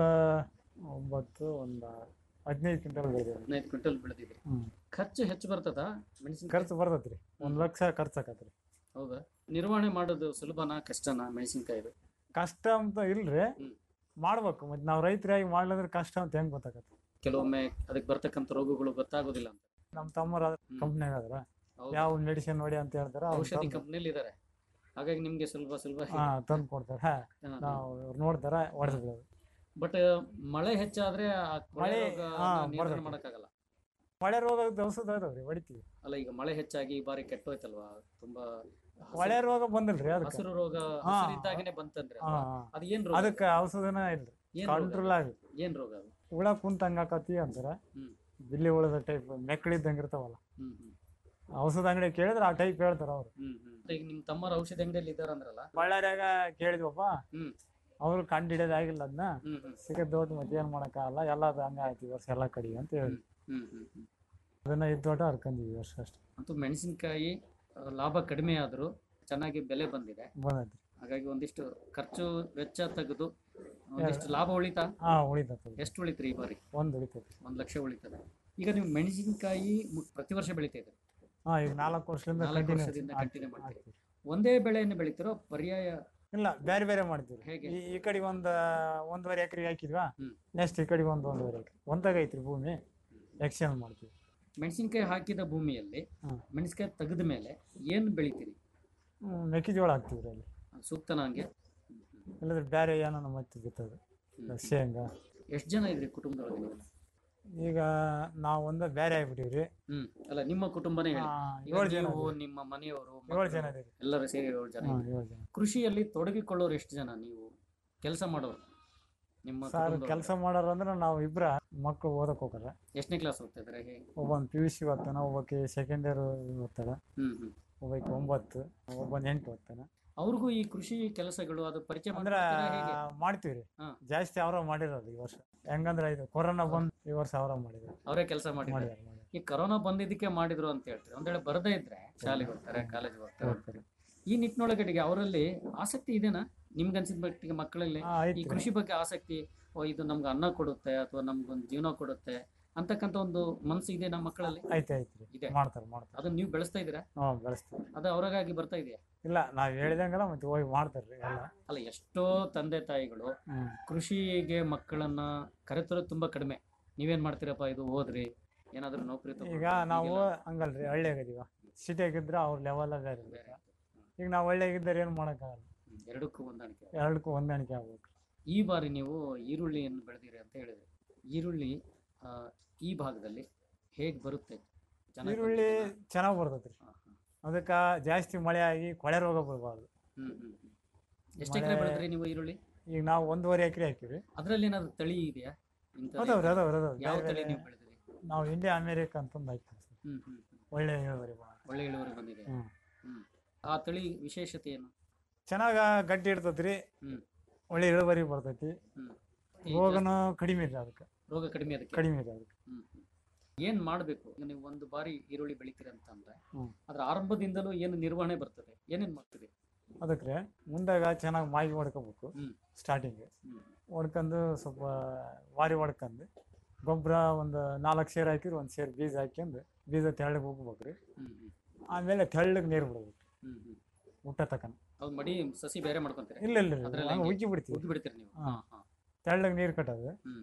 ಒಂಬತ್ತು ಒಂದು ಹದಿನೈದು ಕ್ವಿಂಟಲ್ ಬೆಳೆದೇವೆ ಹದಿನೈದು ಕ್ವಿಂಟಲ್ ಬೆಳೆದಿದ್ರಿ ಹ್ಞೂ ಖರ್ಚು ಹೆಚ್ಚು ಬರ್ತದ ಮೆಣಸಿನ್ಕಾಯಿ ಖರ್ಚು ಬರ್ತೈತೆ ರೀ ಒಂದು ಲಕ್ಷ ಖರ್ಚು ಆಕತ್ರಿ ಹೌದಾ ನಿರ್ವಹಣೆ ಮಾಡೋದು ಸುಲಭನಾ ಕಷ್ಟನಾ ಮೆಣಸಿನ್ಕಾಯಿದು ಕಷ್ಟ ಅಂತ ಇಲ್ರಿ ಹ್ಮ್. ಮಾಡ್ಬೇಕು ಮತ್ತೆ ನಾವು ರೈತರಾಗಿ ಮಾಡ್ಲಿದ್ರೆ ಕಷ್ಟ ಅಂತ ಹೆಂಗ್ ಗೊತ್ತಾಗತ್ತೆ ಕೆಲವೊಮ್ಮೆ ಅದಕ್ಕೆ ಬರ್ತಕ್ಕಂಥ ರೋಗಗಳು ಗೊತ್ತಾಗೋದಿಲ್ಲ ಅಂತ ನಮ್ಮ ತಮ್ಮರ ಕಂಪ್ನಿಯಾಗ ಅದ್ರ ಹೌದು. ಯಾವ ಮೆಡಿಸಿನ್ ನೋಡಿ ಅಂತ ಹೇಳ್ತಾರ ಔಷಧಿ ಕಂಪ್ನಿಯಲ್ಲಿ ಇದ್ದಾರೆ ಹಾಗಾಗಿ ನಿಮ್ಗೆ ಸುಲಭ ಸುಲಭ ಹಾ ತಂದು ಕೊಡ್ತಾರ ನಾವು ಇವ್ರು ನೋಡ್ತಾರ ಹೊಡೆದ್ಬಿಡೋದು ಬಟ್ ಮಳೆ ಹೆಚ್ಚಾದ್ರೆ ಆ ಕೊಳೆ ಮಳೆ, ರೋಗ ಹಾ, ನಿಯಂತ್ರಣ ಬರ್ತದೆ. ಮಾಡಕ್ಕಾಗಲ್ಲ ಮಳೆ ರೋಗ ಔಷಧ ಅದಾವ್ರಿ ಹೊಡಿತೀವಿ ಅಲ್ಲ ಈಗ ಮಳೆ ಹೆಚ್ಚಾಗಿ ಈ ಬಾರಿ ಕೆಟ್ಟೋಯ್ತಲ್ವಾ ತುಂಬಾ ಹಸಿರು- ಮಳೆ ರೋಗ ಬಂದಿಲ್ರಿ ಅದಕ್ಕೆ ಹಸಿರು ರೋಗ ಹಾ. ಹಸಿರಿದ್ದಾಗನೆ ಬಂತಂದ್ರೆ ಹಾ ಅಲ್ವಾ? ಅದು ಏನ್ ರೋಗ ಅದಕ್ಕೆ ಔಷಧನ ಇಲ್ರಿ ಏನ್ ರೋಗ ಕಂಟ್ರೋಲ್ ಆಗಿ ಏನ್ ರೋಗ ಅದು ಹುಳ ಕುಂತಂಗ ಆಕತಿ ಅಂತಾರ ಹ್ಮ್ ಬಿಲ್ಲಿ ಹುಳದ ಟೈಪ್ ಮೆಕ್ಕಳಿದ್ದಂಗೆ ಇರ್ತಾವಲ್ಲ ಹ್ಮ್ ಹ್ಮ್ ಔಷಧ ಅಂಗಡಿ ಕೇಳಿದ್ರೆ ಆ ಟೈಪ್ ಹೇಳ್ತಾರ ಅವ್ರು ಹ್ಮ್ ಹ್ಮ್ ಈಗ ನಿಮ್ ತಮ್ಮರ ಔಷಧಿ ಅಂಗಡಿಯಲ್ಲಿ ಇದ್ದಾರಂದ್ರಲ್ಲ ಬಳ್ಳಾರ್ಯಾಗ ಕೇಳಿದ್ವಪ್ಪ ಹ್ಮ್ ಅವ್ರು ಕಂಡು ಹಿಡಿಯೋದಾಗಿಲ್ಲ ಅದನ್ನ ಹ್ಮ್ ಹ್ಮ್ ಸಿಗದ್ದೋಟ್ ಮತ್ತೆ ಏನ್ ಮಾಡಕ್ಕಾಗಲ್ಲ ಎಲ್ಲ ಅದು ಹಂಗ ಆಯ್ತು ಈ ವರ್ಷ ಎಲ್ಲ ಕಡಿ ಅಂತ ಹೇಳಿ ಹ್ಮ್ ಹ್ಮ್ ಹ್ಮ್ ಅದನ್ನ ಇದ್ದೋಟ ಹರ್ಕೊಂಡ್ವಿ ಈ ವರ್ಷ ಅಷ್ಟೇ ಅಂತೂ ಮೆಣಸಿನಕಾಯಿ ಲಾಭ ಕಡಿಮೆ ಆದ್ರೂ ಚೆನ್ನಾಗಿ ಬೆಲೆ ಬಂದಿದೆ ಬಂದೈತ್ರಿ ಹಾಗಾಗಿ ಒಂದಿಷ್ಟು ಖರ್ಚು ವೆಚ್ಚ ತೆಗೆದು ಒಂದಿಷ್ಟು ಲಾಭ ಉಳಿತಾ ಹಾ ಉಳಿತೈತಿ ಎಷ್ಟು ಉಳಿತ್ರಿ ಈ ಬಾರಿ ಒಂದ್ ಉಳಿತೈತಿ ಒಂದ್ ಲಕ್ಷ ಉಳಿತದೆ ಈಗ ನೀವು ಮೆಣಸಿನಕಾಯಿ ಮು- ಪ್ರತಿ ವರ್ಷ ಬೆಳಿತಾ ಇದ್ದೀರಿ ಹಾ ಈಗ ನಾಲ್ಕು ವರ್ಷದಿಂದ ನಾಲ್ಕು ಕಂಟಿನ್ಯೂ ವರ್ಷದಿಂದ ಕಂಟಿನ್ಯೂ ಮಾಡ್ತೀರಿ ಒಂದೇ ಬೆಳೆಯನ್ನು ಬೆಳಿತಿರೋ ಪರ್ಯಾಯ ಇಲ್ಲ ಬೇರೆ ಬೇರೆ ಮಾಡ್ತೀವಿ ಹೇಗೆ? ಈ ಈ ಕಡೆ ಒಂದ್ ಒಂದೂವರೆ ಎಕರೆ ಹಾಕಿದ್ವಾ ಹ್ಮ್. ನೆಕ್ಸ್ಟ್ ಈ ಕಡೆ ಒಂದ್ ಒಂದೂವರೆ ಎಕರೆ ಒಂದಾಗ ಐತ್ರಿ ಭೂಮಿ ಎಕ್ಸ್ಚೇಂಜ್ ಮಾಡ್ತೀವಿ ಮೆಣಸಿನಕಾಯಿ ಹಾಕಿದ ಭೂಮಿಯಲ್ಲಿ ಹ್ಮ್. ಮೆಣಸಿನಕಾಯಿ ತೆಗೆದ ಮೇಲೆ ಏನು ಬೆಳಿತೀರಿ ಹ್ಮ್, ಮೆಕ್ಕೆಜೋಳ ಹಾಕ್ತಿವ್ರಿ ಅಲ್ಲಿ ಅದು ಸೂಕ್ತನ ಹಂಗೆ ಇಲ್ಲದ್ರೆ ಬೇರೆ ಏನೋ ಮತ್ತೆ ಬಿತ್ತದು ಶೇಂಗಾ ಎಷ್ಟು ಜನ ಇದ್ರಿ ಕುಟುಂಬದೊಳಗೆ ನೀವು ಈಗ ನಾವು ಒಂದ ಬೇರೆ ಆಗ್ಬಿಟ್ಟಿವ್ರಿ ಹ್ಮ್ ಅಲ್ಲ ನಿಮ್ಮ ಕುಟುಂಬನೇ ಹೇಳಿ ಆ, ಈಗ ಏಳು ಜನ ನೀವು ಇದೀವಿ. ನಿಮ್ಮ ಮನೆಯವರು ಏಳು ಮಕ್ಕಳು, ಜನ ಇದೀವಿ ಎಲ್ಲರೂ ಸೇರಿ ಏಳು ಜನ ಹಾ ಇದ್ದೀರಿ. ಏಳು ಜನ ಕೃಷಿಯಲ್ಲಿ ತೊಡಗಿಕೊಳ್ಳೋರು ಎಷ್ಟು ಜನ ನೀವು ಕೆಲಸ ಮಾಡೋರು ನಿಮ್ಮ ಸರ್ ಕುಟುಂಬದೊಳಗೆ? ಕೆಲಸ ಮಾಡೋರು ಅಂದ್ರೆ ನಾವು ಇಬ್ರ ಮಕ್ಕಳು ಓದಕ್ ಹೋಗಾರ ಎಷ್ಟನೇ ಕ್ಲಾಸ್ ಹೋಗ್ತಾ ಇದ್ದಾರೆ ಹೇಗೆ ಒಬ್ಬನ್ ಪಿ ಯು ಸಿ ಓದ್ತಾನ ಒಬ್ಬಕ್ಕೆ ಸೆಕೆಂಡ್ ಇಯರ್ ಓದ್ತಾರ ಹ್ಮ್ ಹ್ಮ್ ಒಬ್ಬಕ್ಕೆ ಒಂಬತ್ತು ಒಬ್ಬನ್ ಎಂಟು ಓದ್ತಾನ ಅವ್ರಿಗೂ ಈ ಕೃಷಿ ಕೆಲಸಗಳು ಅದು ಪರಿಚಯ ಅಂದ್ರ ಮಾಡ್ಕೊಡ್ತೀರಾ ಹೇಗೆ ಮಾಡ್ತೀವ್ರಿ ಹಾ. ಜಾಸ್ತಿ ಅವ್ರ ಮಾಡಿರೋದು ಈ ವರ್ಷ ಹೆಂಗಂದ್ರ ಇದು ಕೊರೋನಾ ಬಂದ್ ಈ ವರ್ಷ ಅವ್ರ ಮಾಡಿದ್ರು ಅವರೇ ಕೆಲಸ ಮಾಡಿದ್ದಾರೆ ಮಾಡ್ಯಾರ ಮಾಡ್ಯಾರ ಈ ಕರೋನಾ ಬಂದಿದ್ದಕ್ಕೆ ಮಾಡಿದ್ರು ಅಂತ ಹೇಳ್ತಾರೆ ಒಂದ್ ವೇಳೆ ಬರದೇ ಇದ್ರೆ ಶಾಲೆಗೆ ಹೋಗ್ತಾರೆ ಕಾಲೇಜ್ ಹೋಗ್ತಾರೆ ಹೋಗ್ತಾರೆ. ಈ ನಿಟ್ಟಿನೊಳಗಡೆಗೆ ಅವರಲ್ಲಿ ಆಸಕ್ತಿ ಇದೆನಾ ನಿಮ್ಗೆ ಅನ್ಸಿದ ಮಟ್ಟಿಗೆ ಮಕ್ಕಳಲ್ಲಿ ಹಾ, ಈ ಐತ್ರಿ ಕೃಷಿ ಬಗ್ಗೆ ಆಸಕ್ತಿ ಓ ಇದು ನಮ್ಗೆ ಅನ್ನ ಕೊಡುತ್ತೆ ಅಥವಾ ನಮ್ಗೊಂದು ಜೀವನ ಕೊಡುತ್ತೆ ಅಂತಕ್ಕಂಥ ಒಂದು ಮನಸ್ಸು ಇದೆ ನಮ್ಮ ಮಕ್ಕಳಲ್ಲಿ ಐತೆ ಐತ್ರಿ ಇದೆ. ಮಾಡ್ತಾರೆ ಮಾಡ್ತಾರೆ ಅದನ್ನ ನೀವು ಬೆಳೆಸ್ತಾ ಇದ್ದೀರಾ ಹ್ಞೂ ಬೆಳೆಸ್ತೀವಿ ಅದು ಅವ್ರಿಗಾಗಿ ಬರ್ತಾ ಇದೆಯಾ ಇಲ್ಲ ನಾವ್ ಹೇಳಿದಂಗೆಲ್ಲ ಮತ್ತೆ ಹೋಗಿ ಮಾಡ್ತಾರ್ರಿ ಎಲ್ಲ ಅಲ್ಲ ಎಷ್ಟೋ ತಂದೆ ತಾಯಿಗಳು ಹ್ಮ್ ಕೃಷಿಗೆ ಮಕ್ಕಳನ್ನ ಕರೆತರೋದು ತುಂಬಾ ಕಡಿಮೆ ನೀವೇನ್ ಮಾಡ್ತೀರಪ್ಪ ಇದು ಓದ್ರಿ ಏನಾದ್ರೂ ನೌಕರಿ ತಗೊಳ್ರಿ. ಈಗ ನಾವು ಈಗೆಲ್ಲ ಹಂಗಲ್ರಿ ಹಳ್ಳಿಯಾಗದೀವ ಸಿಟಿಯಾಗಿದ್ರೆ ಅವ್ರ ಲೆವೆಲ್ ಬೇರೆ ಬೇರೆ. ಇರುತ್ತೆ ಈಗ ನಾವು ಹಳ್ಳಿಯಾಗಿದ್ದಾರೆ ಏನು ಮಾಡೋಕ್ಕಾಗಲ್ಲ ಹ್ಮ್, ಎರಡಕ್ಕೂ ಹೊಂದಾಣಿಕೆ ಎರಡಕ್ಕೂ ಹೊಂದಾಣಿಕೆ ಆಗ್ಬೇಕು ಈ ಬಾರಿ ನೀವು ಈರುಳ್ಳಿಯನ್ನು ಬೆಳೆದಿರಿ ಅಂತ ಹೇಳಿದ್ರಿ ಈರುಳ್ಳಿ ಆ, ಈ ಭಾಗದಲ್ಲಿ ಹೇಗ್ ಬರುತ್ತೆ ಚೆನ್ನಾಗ್ ಈರುಳ್ಳಿ ಬಂದಿದೆನಾ? ಚೆನ್ನಾಗಿ ಬರ್ತೈತ್ರಿ ಹಾ, ಹಾ. ಅದಕ್ಕೆ ಜಾಸ್ತಿ ಮಳೆ ಆಗಿ ಕೊಳೆ ರೋಗ ಬರಬಾರ್ದು ಹ್ಮ್ ಹ್ಮ್ ಹ್ಮ್. ಎಷ್ಟು ಎಕರೆ ಮಳೆ- ಬೆಳೆದ್ರಿ ನೀವು ಈರುಳ್ಳಿ ಈಗ ನಾವು ಒಂದೂವರೆ ಎಕರೆ ಹಾಕಿವಿ ಅದ್ರಲ್ಲಿ ಏನಾದ್ರು ತಳಿ ಇದೆಯಾ ಇಂಥದ್ದು ಅದಾವ್ರಿ ಅದಾವ್ರಿ ಅದಾವ್ರಿ ಯಾವ ಬೇರೆ ತಳಿ ಬೇರೆ ನೀವು ಬೆಳೆದ್ರಿ ನಾವು ಇಂಡಿಯಾ ಅಮೇರಿಕ ಅಂತಂದು ಹಾಕ್ತೀವಿ ಸರ್ ಹ್ಮ್ ಹ್ಮ್ ಹ್ಮ್. ಒಳ್ಳೆ ಇಳುವರಿ ಬರೋದು. ಒಳ್ಳೆ ಇಳುವರಿ ಬಂದಿದೆ ಹ್ಮ್ ಹ್ಮ್ ಆ ತಳಿ ವಿಶೇಷತೆ ಏನು ಚೆನ್ನಾಗ ಗಟ್ಟಿ ಇರ್ತೈತ್ರಿ ಹ್ಮ್ ಒಳ್ಳೆ ಇಳುವರಿ ಬರ್ತೈತಿ ಹ್ಮ್ ಈ ರೋಗನು ಕಡಿಮೆ ಇದೆ ಅದಕ್ಕೆ ಜಾಸ್ತಿ ರೋಗ ಕಡಿಮೆ ಅದಕ್ಕೆ ಕಡಿಮೆ ಇದೆ ಅದಕ್ಕೆ ಹ್ಮ್ ಹ್ಮ್. ಏನ್ ಮಾಡ್ಬೇಕು ಈಗ ನೀವು ಒಂದು ಬಾರಿ ಈರುಳ್ಳಿ ಬೆಳಿತೀರ ಅಂತಂದ್ರೆ ಹ್ಮ್. ಅದ್ರ ಆರಂಭದಿಂದಲೂ ಏನು ನಿರ್ವಹಣೆ ಬರ್ತದೆ ಏನೇನ್ ಮಾಡ್ತೀರಿ ಅದಕ್ಕೆ ಮುಂದಾಗ ಚೆನ್ನಾಗಿ ಮಾಗಿ ಹೊಡ್ಕೋಬೇಕು ಹ್ಮ್. ಸ್ಟಾರ್ಟಿಂಗ್ ಹ್ಮ್ ಹೊಡ್ಕೊಂಡು ಸ್ವಲ್ಪ ವಾರಿ ಹೊಡ್ಕೊಂಡು ಗೊಬ್ಬರ ಒಂದು ನಾಲ್ಕು ಸೇರು ಹಾಕಿದ್ರೆ ಒಂದು ಸೇರು ಬೀಜ ಹಾಕ್ಯಂದು ಬೀಜ ತೆಳ್ಳಗೆ ಹೋಗ್ಬೇಕ್ರಿ ಹ್ಮ್ ಹ್ಮ್ ಆಮೇಲೆ ತೆಳ್ಳಗೆ ನೀರು ಬಿಡ್ಬೇಕು ಹ್ಮ್ ಹ್ಮ್ ಊಟ ತಕನ್ ಹೌದ್ ಮಡಿ ಸಸಿ ಬೇರೆ ಮಾಡ್ಕೊಂತೀರಿ ಇಲ್ಲ ಇಲ್ಲ ಅದ್ರಲ್ಲಿ ಹಂಗೆ ಹಂಗೆ ಉಗ್ಗಿ ಬಿಡ್ತೀವಿ ಉಗ್ಗಿ ಬಿಡ್ತೀರಿ ನೀವು ಹಾ. ಹಾ ಹಾ ತೆಳ್ಳಗೆ ನೀರು ಕಟ್ಟೋದು ಹ್ಮ್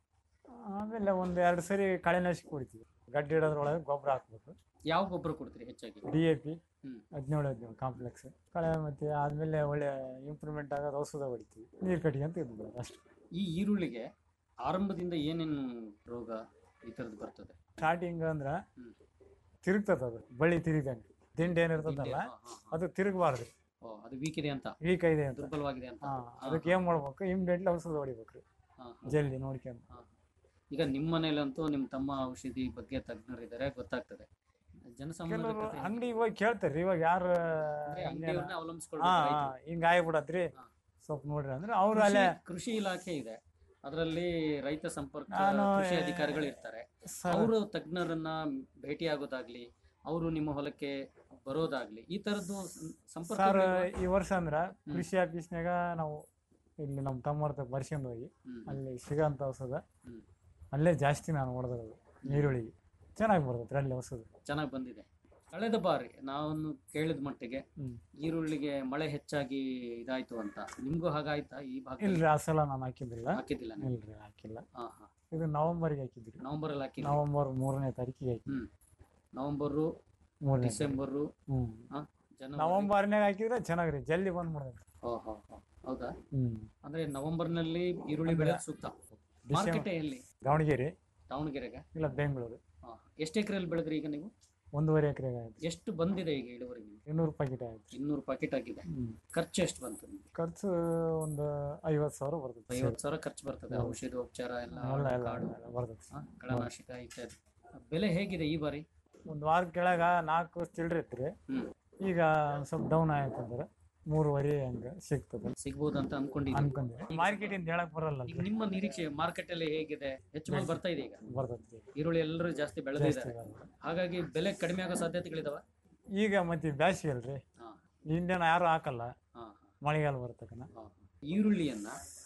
ಆಮೇಲೆ ಒಂದು ಎರಡು ಸರಿ ಕಳೆನಾಶಕ ಹೊಡಿತೀವಿ ಗಡ್ಡೆ ಇಡೋದ್ರೊಳಗೆ ಗೊಬ್ಬರ ಹಾಕ್ಬೇಕು ಯಾವ ಗೊಬ್ಬರ ಕೊಡ್ತೀರಿ ಹೆಚ್ಚಾಗಿ ಡಿ ಎ ಪಿ ಹ್ಮ್. ಹದಿನೇಳು ಹದಿನೇಳು ಕಾಂಪ್ಲೆಕ್ಸ್ ಕಳೆ ಮತ್ತೆ ಆದಮೇಲೆ ಒಳ್ಳೆ ಇಂಪ್ರೂವ್ಮೆಂಟ್ ಆಗೋದು ಔಷಧ ಹೊಡಿತೀವಿ ನೀರು ಕಟ್ಕೊಂತ ಇದು ಬಿಡೋದು ಅಷ್ಟೇ ಈ ಈರುಳ್ಳಿಗೆ ಆರಂಭದಿಂದ ಏನೇನು ರೋಗ ಈ ತರದ್ ಬರ್ತದೆ ಸ್ಟಾರ್ಟಿಂಗ್ ಅಂದ್ರೆ ಹ್ಮ್. ತಿರುಗ್ತದ ಅದು ಬಳ್ಳಿ ತಿರುಗಂಗೆ ದಿಂಡು ಏನಿರ್ತದಲ್ಲ ಹಿಂದೆ- ಹಾ, ಹಾ, ಹಾ. ಅದು ತಿರುಗಬಾರ್ದು ಓ, ಅದು ವೀಕ್ ಇದೆ ಅಂತ ವೀಕ್ ಇದೆ ಅಂತ ದುರ್ಬಲವಾಗಿದೆ ಅಂತ ಹಾ ಅದಕ್ಕೆ ಏನ್ ಮಾಡ್ಬೇಕು ಇಮ್ಡಿಯೇಟ್ಲಿ ಔಷಧ ಹೊಡಿಬೇಕ್ರಿ ಹಾ, ಹಾ. ಜಲ್ದಿ ನೋಡ್ಕೊಂಡು ಹಾ. ಈಗ ನಿಮ್ಮ ಮನೇಲಂತೂ ನಿಮ್ಮ ತಮ್ಮ ಔಷಧಿ ಬಗ್ಗೆ ತಜ್ಞರಿದ್ದಾರೆ ಗೊತ್ತಾಗ್ತದೆ ಜನಸಾಮಾನ್ಯರ ಕೆಲವರು ಕಥೆ ಅಂಗಡಿಗೆ ಹೋಗಿ ಕೇಳ್ತಾರ್ರಿ ಇವಾಗ ಯಾರು ಅಂದ್ರೆ ಅಂಗಡಿಯವ್ರನ್ನೇ ಹಾ ಅವಲಂಬಿಸ್ಕೊಳ್ಬೇಕು ರೈತರು. ಹಿಂಗ ಆಗ್ಬಿಡತ್ರಿ ಹಾ. ಸ್ವಲ್ಪ ನೋಡ್ರಿ ಅಂದ್ರೆ ಅವ್ರು ಕೃಷಿ- ಅಲ್ಲೇ ಕೃಷಿ ಇಲಾಖೆ ಇದೆ ಅದರಲ್ಲಿ ರೈತ ಸಂಪರ್ಕ ನಾನು, ಕೃಷಿ ಅಧಿಕಾರಿಗಳು ಇರ್ತಾರೆ ಸರ್ ಅವರು ತಜ್ಞರನ್ನ ಭೇಟಿ ಆಗೋದಾಗ್ಲಿ ಅವರು ನಿಮ್ಮ ಹೊಲಕ್ಕೆ ಬರೋದಾಗ್ಲಿ ಈ ತರದ್ದು ಸಂಪರ್ಕ ಸರ್ ಈ ವರ್ಷ ಅಂದ್ರ ಕೃಷಿ ಆಫೀಸ್ನಾಗ ನಾವು ಇಲ್ಲಿ ನಮ್ಮ ತಮ್ಮರ ಬರ್ಸ್ಕೊಂಡ್ ಹೋಗಿ ಅಲ್ಲಿ ಸಿಗೋಂಥ ಔಷಧ ಹ್ಮ್. ಅಲ್ಲೇ ಜಾಸ್ತಿ ನಾನು ಹೊಡೆದಿರೋದು ಈರುಳ್ಳಿಗೆ ಚೆನ್ನಾಗಿ ಬರ್ತೈತ್ರಿ ಅಲ್ಲಿ ಔಷಧ ಚೆನ್ನಾಗಿ ಬಂದಿದೆ ಕಳೆದ ಬಾರಿ ನಾನು ಕೇಳಿದ ಮಟ್ಟಿಗೆ ಹ್ಮ್. ಈರುಳ್ಳಿಗೆ ಮಳೆ ಹೆಚ್ಚಾಗಿ ಇದಾಯ್ತು ಅಂತ ನಿಮ್ಗೂ ಹಾಗಾಯ್ತಾ ಈ ಭಾಗ ಇಲ್ರಿ ಆ ಸಲ ನಾನು ಹಾಕಿದ್ದಿಲ್ಲ ಹಾಕಿದ್ದಿಲ್ಲ ನೀವು ಇಲ್ರಿ ಹಾಕಿಲ್ಲ ಹಾ ಹಾ ಇದು ನವೆಂಬರ್ಗೆ ಹಾಕಿದ್ರಿ ನವೆಂಬರ್ ಅಲ್ಲಿ ಹಾಕಿದ್ರಿ ನವೆಂಬರ್ ಮೂರನೇ ತಾರೀಕಿಗೆ ಹಾಕಿ ಹ್ಮ್ ನವೆಂಬರು ಮೂರನೇ ಡಿಸೆಂಬರು ಹ್ಮ್ ಹಾ ಜನವರಿ ನವೆಂಬರ್ನಾಗ ಹಾಕಿದ್ರೆ ಚೆನ್ನಾಗ್ರಿ ಜಲ್ದಿ ಬಂದ್ ಮಾಡ್ಬೇಕು ಓ, ಹೋ, ಹೋ. ಹೌದಾ ಹ್ಮ್ ಅಂದ್ರೆ ನವೆಂಬರ್ ನಲ್ಲಿ ಈರುಳ್ಳಿ ಬೆಳೆಯೋದು ಸೂಕ್ತ ಮಾರ್ಕೆಟ್ ಎಲ್ಲಿ ದಾವಣಗೆರೆ ದಾವಣಗೆರೆಗೆ ಇಲ್ಲ ಬೆಂಗಳೂರು ಹಾ. ಎಷ್ಟು ಎಕರೆಯಲ್ಲಿ ಬೆಳೆದ್ರಿ ಈಗ ನೀವು ಒಂದೂವರೆ ಎಕರೆಗೆ ಆಯ್ತು ಎಷ್ಟು ಬಂದಿದೆ ಈಗ ಇಳುವರಿ ನಿಮ್ಗೆ ಇನ್ನೂರು ಪ್ಯಾಕೆಟ್ ಆಯ್ತು ಇನ್ನೂರು ಪ್ಯಾಕೆಟ್ ಆಗಿದೆ ಹ್ಮ್ ಖರ್ಚು ಎಷ್ಟು ಬಂತು ನಿಮ್ಗೆ ಖರ್ಚು ಒಂದು ಐವತ್ತು ಸಾವಿರ ಬರ್ತೈತೆ ಐವತ್ತು ಸಾವಿರ ಖರ್ಚು ಬರ್ತದೆ ಔಷಧೋಪಚಾರ ಎಲ್ಲ ಎಲ್ಲ ಎಲ್ಲ ಕಾಡು ಎಲ್ಲ ಬರ್ತೈತೆ ಹಾ, ಕಳೆನಾಶಕ ಇತ್ಯಾದಿ ಬೆಲೆ ಹೇಗಿದೆ ಈ ಬಾರಿ ಒಂದು ವಾರ ಕೆಳಗ ನಾಲ್ಕು ಚಿಲ್ಡ್ರೆ ಇತ್ತು ಹ್ಮ್ ಈಗ ಒಂದ್ ಸ್ವಲ್ಪ ಡೌನ್ ಆಯ್ತಂದ್ರೆ ಮೂರುವರೆ ಹಂಗ ಸಿಗ್ತದೆ ಸಿಗ್ಬೋದು ಅಂತ ಅನ್ಕೊಂಡಿದ್ದೀನಿ ಅನ್ಕೊಂಡ್ರಿ ಮಾರ್ಕೆಟ್ ಇಂದ ಹೇಳಕ್ ಬರಲ್ಲ ಈಗ ನಿಮ್ಮ ನಿರೀಕ್ಷೆ ಮಾರ್ಕೆಟ್ ಅಲ್ಲಿ ಹೇಗಿದೆ ಹೆಚ್ಚು ಮಾಲ್ ಬರ್ತಾ ಇದೆ ಈಗ ಬರ್ತೈತಿ ಈರುಳ್ಳಿ ಎಲ್ಲರೂ ಜಾಸ್ತಿ ಬೆಳೆದಿದ್ದಾರೆ ಬರಲ್ಲ. ಹಾಗಾಗಿ ಬೆಲೆ ಕಡಿಮೆ ಆಗೋ ಸಾಧ್ಯತೆಗಳಿದಾವ ಈಗ ಮತ್ತೆ ಬ್ಯಾಸಿಗೆ ಅಲ್ರಿ ಹಾ ಇಂಡಿಯನ್ ಯಾರು ಹಾಕಲ್ಲ ಹಾ ಮಳೆಗಾಲ ಬರ್ತಕನ ಹಾ. ಈರುಳ್ಳಿಯನ್ನ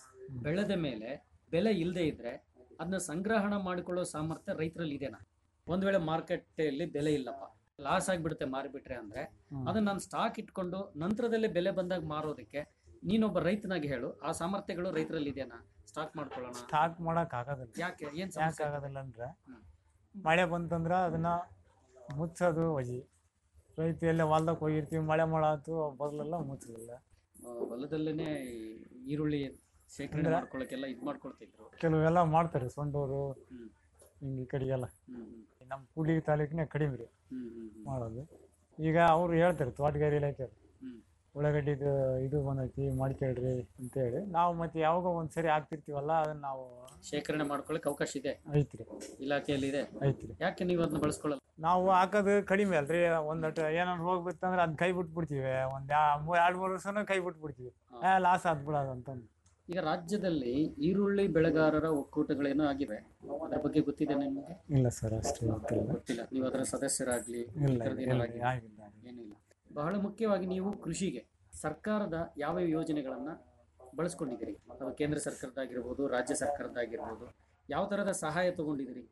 ಬೆಳೆದ ಮೇಲೆ ಬೆಲೆ ಇಲ್ಲದೆ ಇದ್ರೆ ಅದನ್ನ ಸಂಗ್ರಹಣ ಮಾಡಿಕೊಳ್ಳೋ ಸಾಮರ್ಥ್ಯ ರೈತರಲ್ಲಿ ಇದೆನಾ ಒಂದ್ ವೇಳೆ ಮಾರ್ಕೆಟ್ ಅಲ್ಲಿ ಬೆಲೆ ಇಲ್ಲಪ್ಪ ಲಾಸ್ ಆಗಿಬಿಡುತ್ತೆ ಮಾರಿಬಿಟ್ರೆ ಅಂದ್ರೆ ಹ್ಮ್. ಅದನ್ನ ನಾನು ಸ್ಟಾಕ್ ಇಟ್ಕೊಂಡು ನಂತರದಲ್ಲೇ ಬೆಲೆ ಬಂದಾಗ ಮಾರೋದಕ್ಕೆ ನೀನೊಬ್ಬ ರೈತನಾಗಿ ಹೇಳು ಆ ಸಾಮರ್ಥ್ಯಗಳು ರೈತರಲ್ಲಿ ಇದೆನಾ ಸ್ಟಾಕ್ ಮಾಡ್ಕೊಳ್ಳೋಣ ಸ್ಟಾಕ್ ಮಾಡಕ್ ಆಗೋದಿಲ್ಲ ಯಾಕೆ ಏನ್ ಯಾಕೆ ಸಮಸ್ಯೆ ಆಗೋದಿಲ್ಲ ಅಂದ್ರೆ ಹ್ಮ್. ಮಳೆ ಬಂತಂದ್ರ ಅದನ್ನ ಮುಚ್ಚೋದು ವಜಿ ರೈತ ಎಲ್ಲ ಹೊಲ್ದಾಗ ಹೋಗಿರ್ತೀವಿ ಮಳೆ ಮಾಡಾತು ಬದಲೆಲ್ಲ ಮುಚ್ಚಲಿಲ್ಲ ಆ, ಹೊಲದಲ್ಲೇನೆ ಈ ಈರುಳ್ಳಿ ಶೇಖರಣೆ ಮಾಡ್ಕೊಳ್ಳೋಕೆಲ್ಲ ಇದ್ ಮಾಡ್ಕೊಳ್ತಿದ್ರು ಕೆಲವೆಲ್ಲ ಮಾಡ್ತಾರೆ ಸೊಂಡೂರು ಹ್ಮ್ ಹಿಂಗೆ ಈ ಕಡೆಗೆಲ್ಲ ಹ್ಮ್ ಹ್ಮ್ ನಮ್ಮ ಕೂಡ್ಲಿಗಿ ತಾಲೂಕಿನ ಕಡಿಮೆ ರೀ ಹ್ಮ್ ಹ್ಮ್ ಹ್ಮ್ ಮಾಡೋದು ಈಗ ಅವ್ರು ಹೇಳ್ತಾರೆ ತೋಟಗಾರಿ ಇಲಾಖೆ ಹ್ಮ್ ಉಳ್ಳಾಗಡ್ಡಿದು ಇದು ಬಂದೈತಿ ಮಾಡ್ಕೊಳ್ರಿ ಅಂತೇಳಿ ನಾವು ಮತ್ತೆ ಯಾವಾಗ ಒಂದ್ಸರಿ ಹಾಕ್ತಿರ್ತೀವಲ್ಲ ಅದನ್ನ ನಾವು ಶೇಖರಣೆ ಮಾಡ್ಕೊಳ್ಳಿಕ್ಕೆ ಅವಕಾಶ ಇದೆ ಐತ್ರಿ ಇಲಾಖೆಯಲ್ಲಿ ಇದೆ ಐತ್ರಿ ಯಾಕೆ ನೀವು ಅದನ್ನ ಬಳಸ್ಕೊಳ್ಳಲ್ಲ ನಾವು ಹಾಕೋದು ಕಡಿಮೆ ಅಲ್ರಿ ಒಂದಟ್ಟು ಏನಾದ್ರು ಹೋಗ್ಬಿತ್ತಂದ್ರೆ ಅದ್ ಕೈ ಬಿಟ್ಬಿಡ್ತೀವಿ ಒಂದ್ ಯಾ- ಮೂರ್ ಎರಡ್ ಮೂರು ವರ್ಷನೂ ಕೈ ಬಿಟ್ಬಿಡ್ತೀವಿ ಹಾ. ಲಾಸ್ ಆಗ್ಬಿಡೋದು ಅಂತಂದು ಈಗ ರಾಜ್ಯದಲ್ಲಿ ಈರುಳ್ಳಿ ಬೆಳೆಗಾರರ ಒಕ್ಕೂಟಗಳೇನೋ ಆಗಿವೆ ಅದ್ರ ಬಗ್ಗೆ ಗೊತ್ತಿದೆ ನಿಮಗೆ ಇಲ್ಲ ಸರ್ ಅಷ್ಟು ಗೊತ್ತಿಲ್ಲ ಗೊತ್ತಿಲ್ಲ ನೀವು ಅದರ ಸದಸ್ಯರಾಗ್ಲಿ ಇಲ್ಲ ಇತರದ್ದು ಇಲ್ಲ, ಏನಾಗಿಲ್ಲ. ಇಲ್ಲ, ಆಗಿಲ್ಲ ಆಗಿಲ್ಲ. ಏನಿಲ್ಲ ಬಹಳ ಮುಖ್ಯವಾಗಿ ನೀವು ಕೃಷಿಗೆ ಸರ್ಕಾರದ ಯಾವ ಯೋಜನೆಗಳನ್ನ ಬಳಸ್ಕೊಂಡಿದ್ದೀರಿ ಅದು ಕೇಂದ್ರ ಸರ್ಕಾರದ್ದಾಗಿರ್ಬೋದು ರಾಜ್ಯ ಸರ್ಕಾರದ್ದಾಗಿರ್ಬೋದು ಯಾವ ತರದ ಸಹಾಯ ತಗೊಂಡಿದ್ದೀರಿ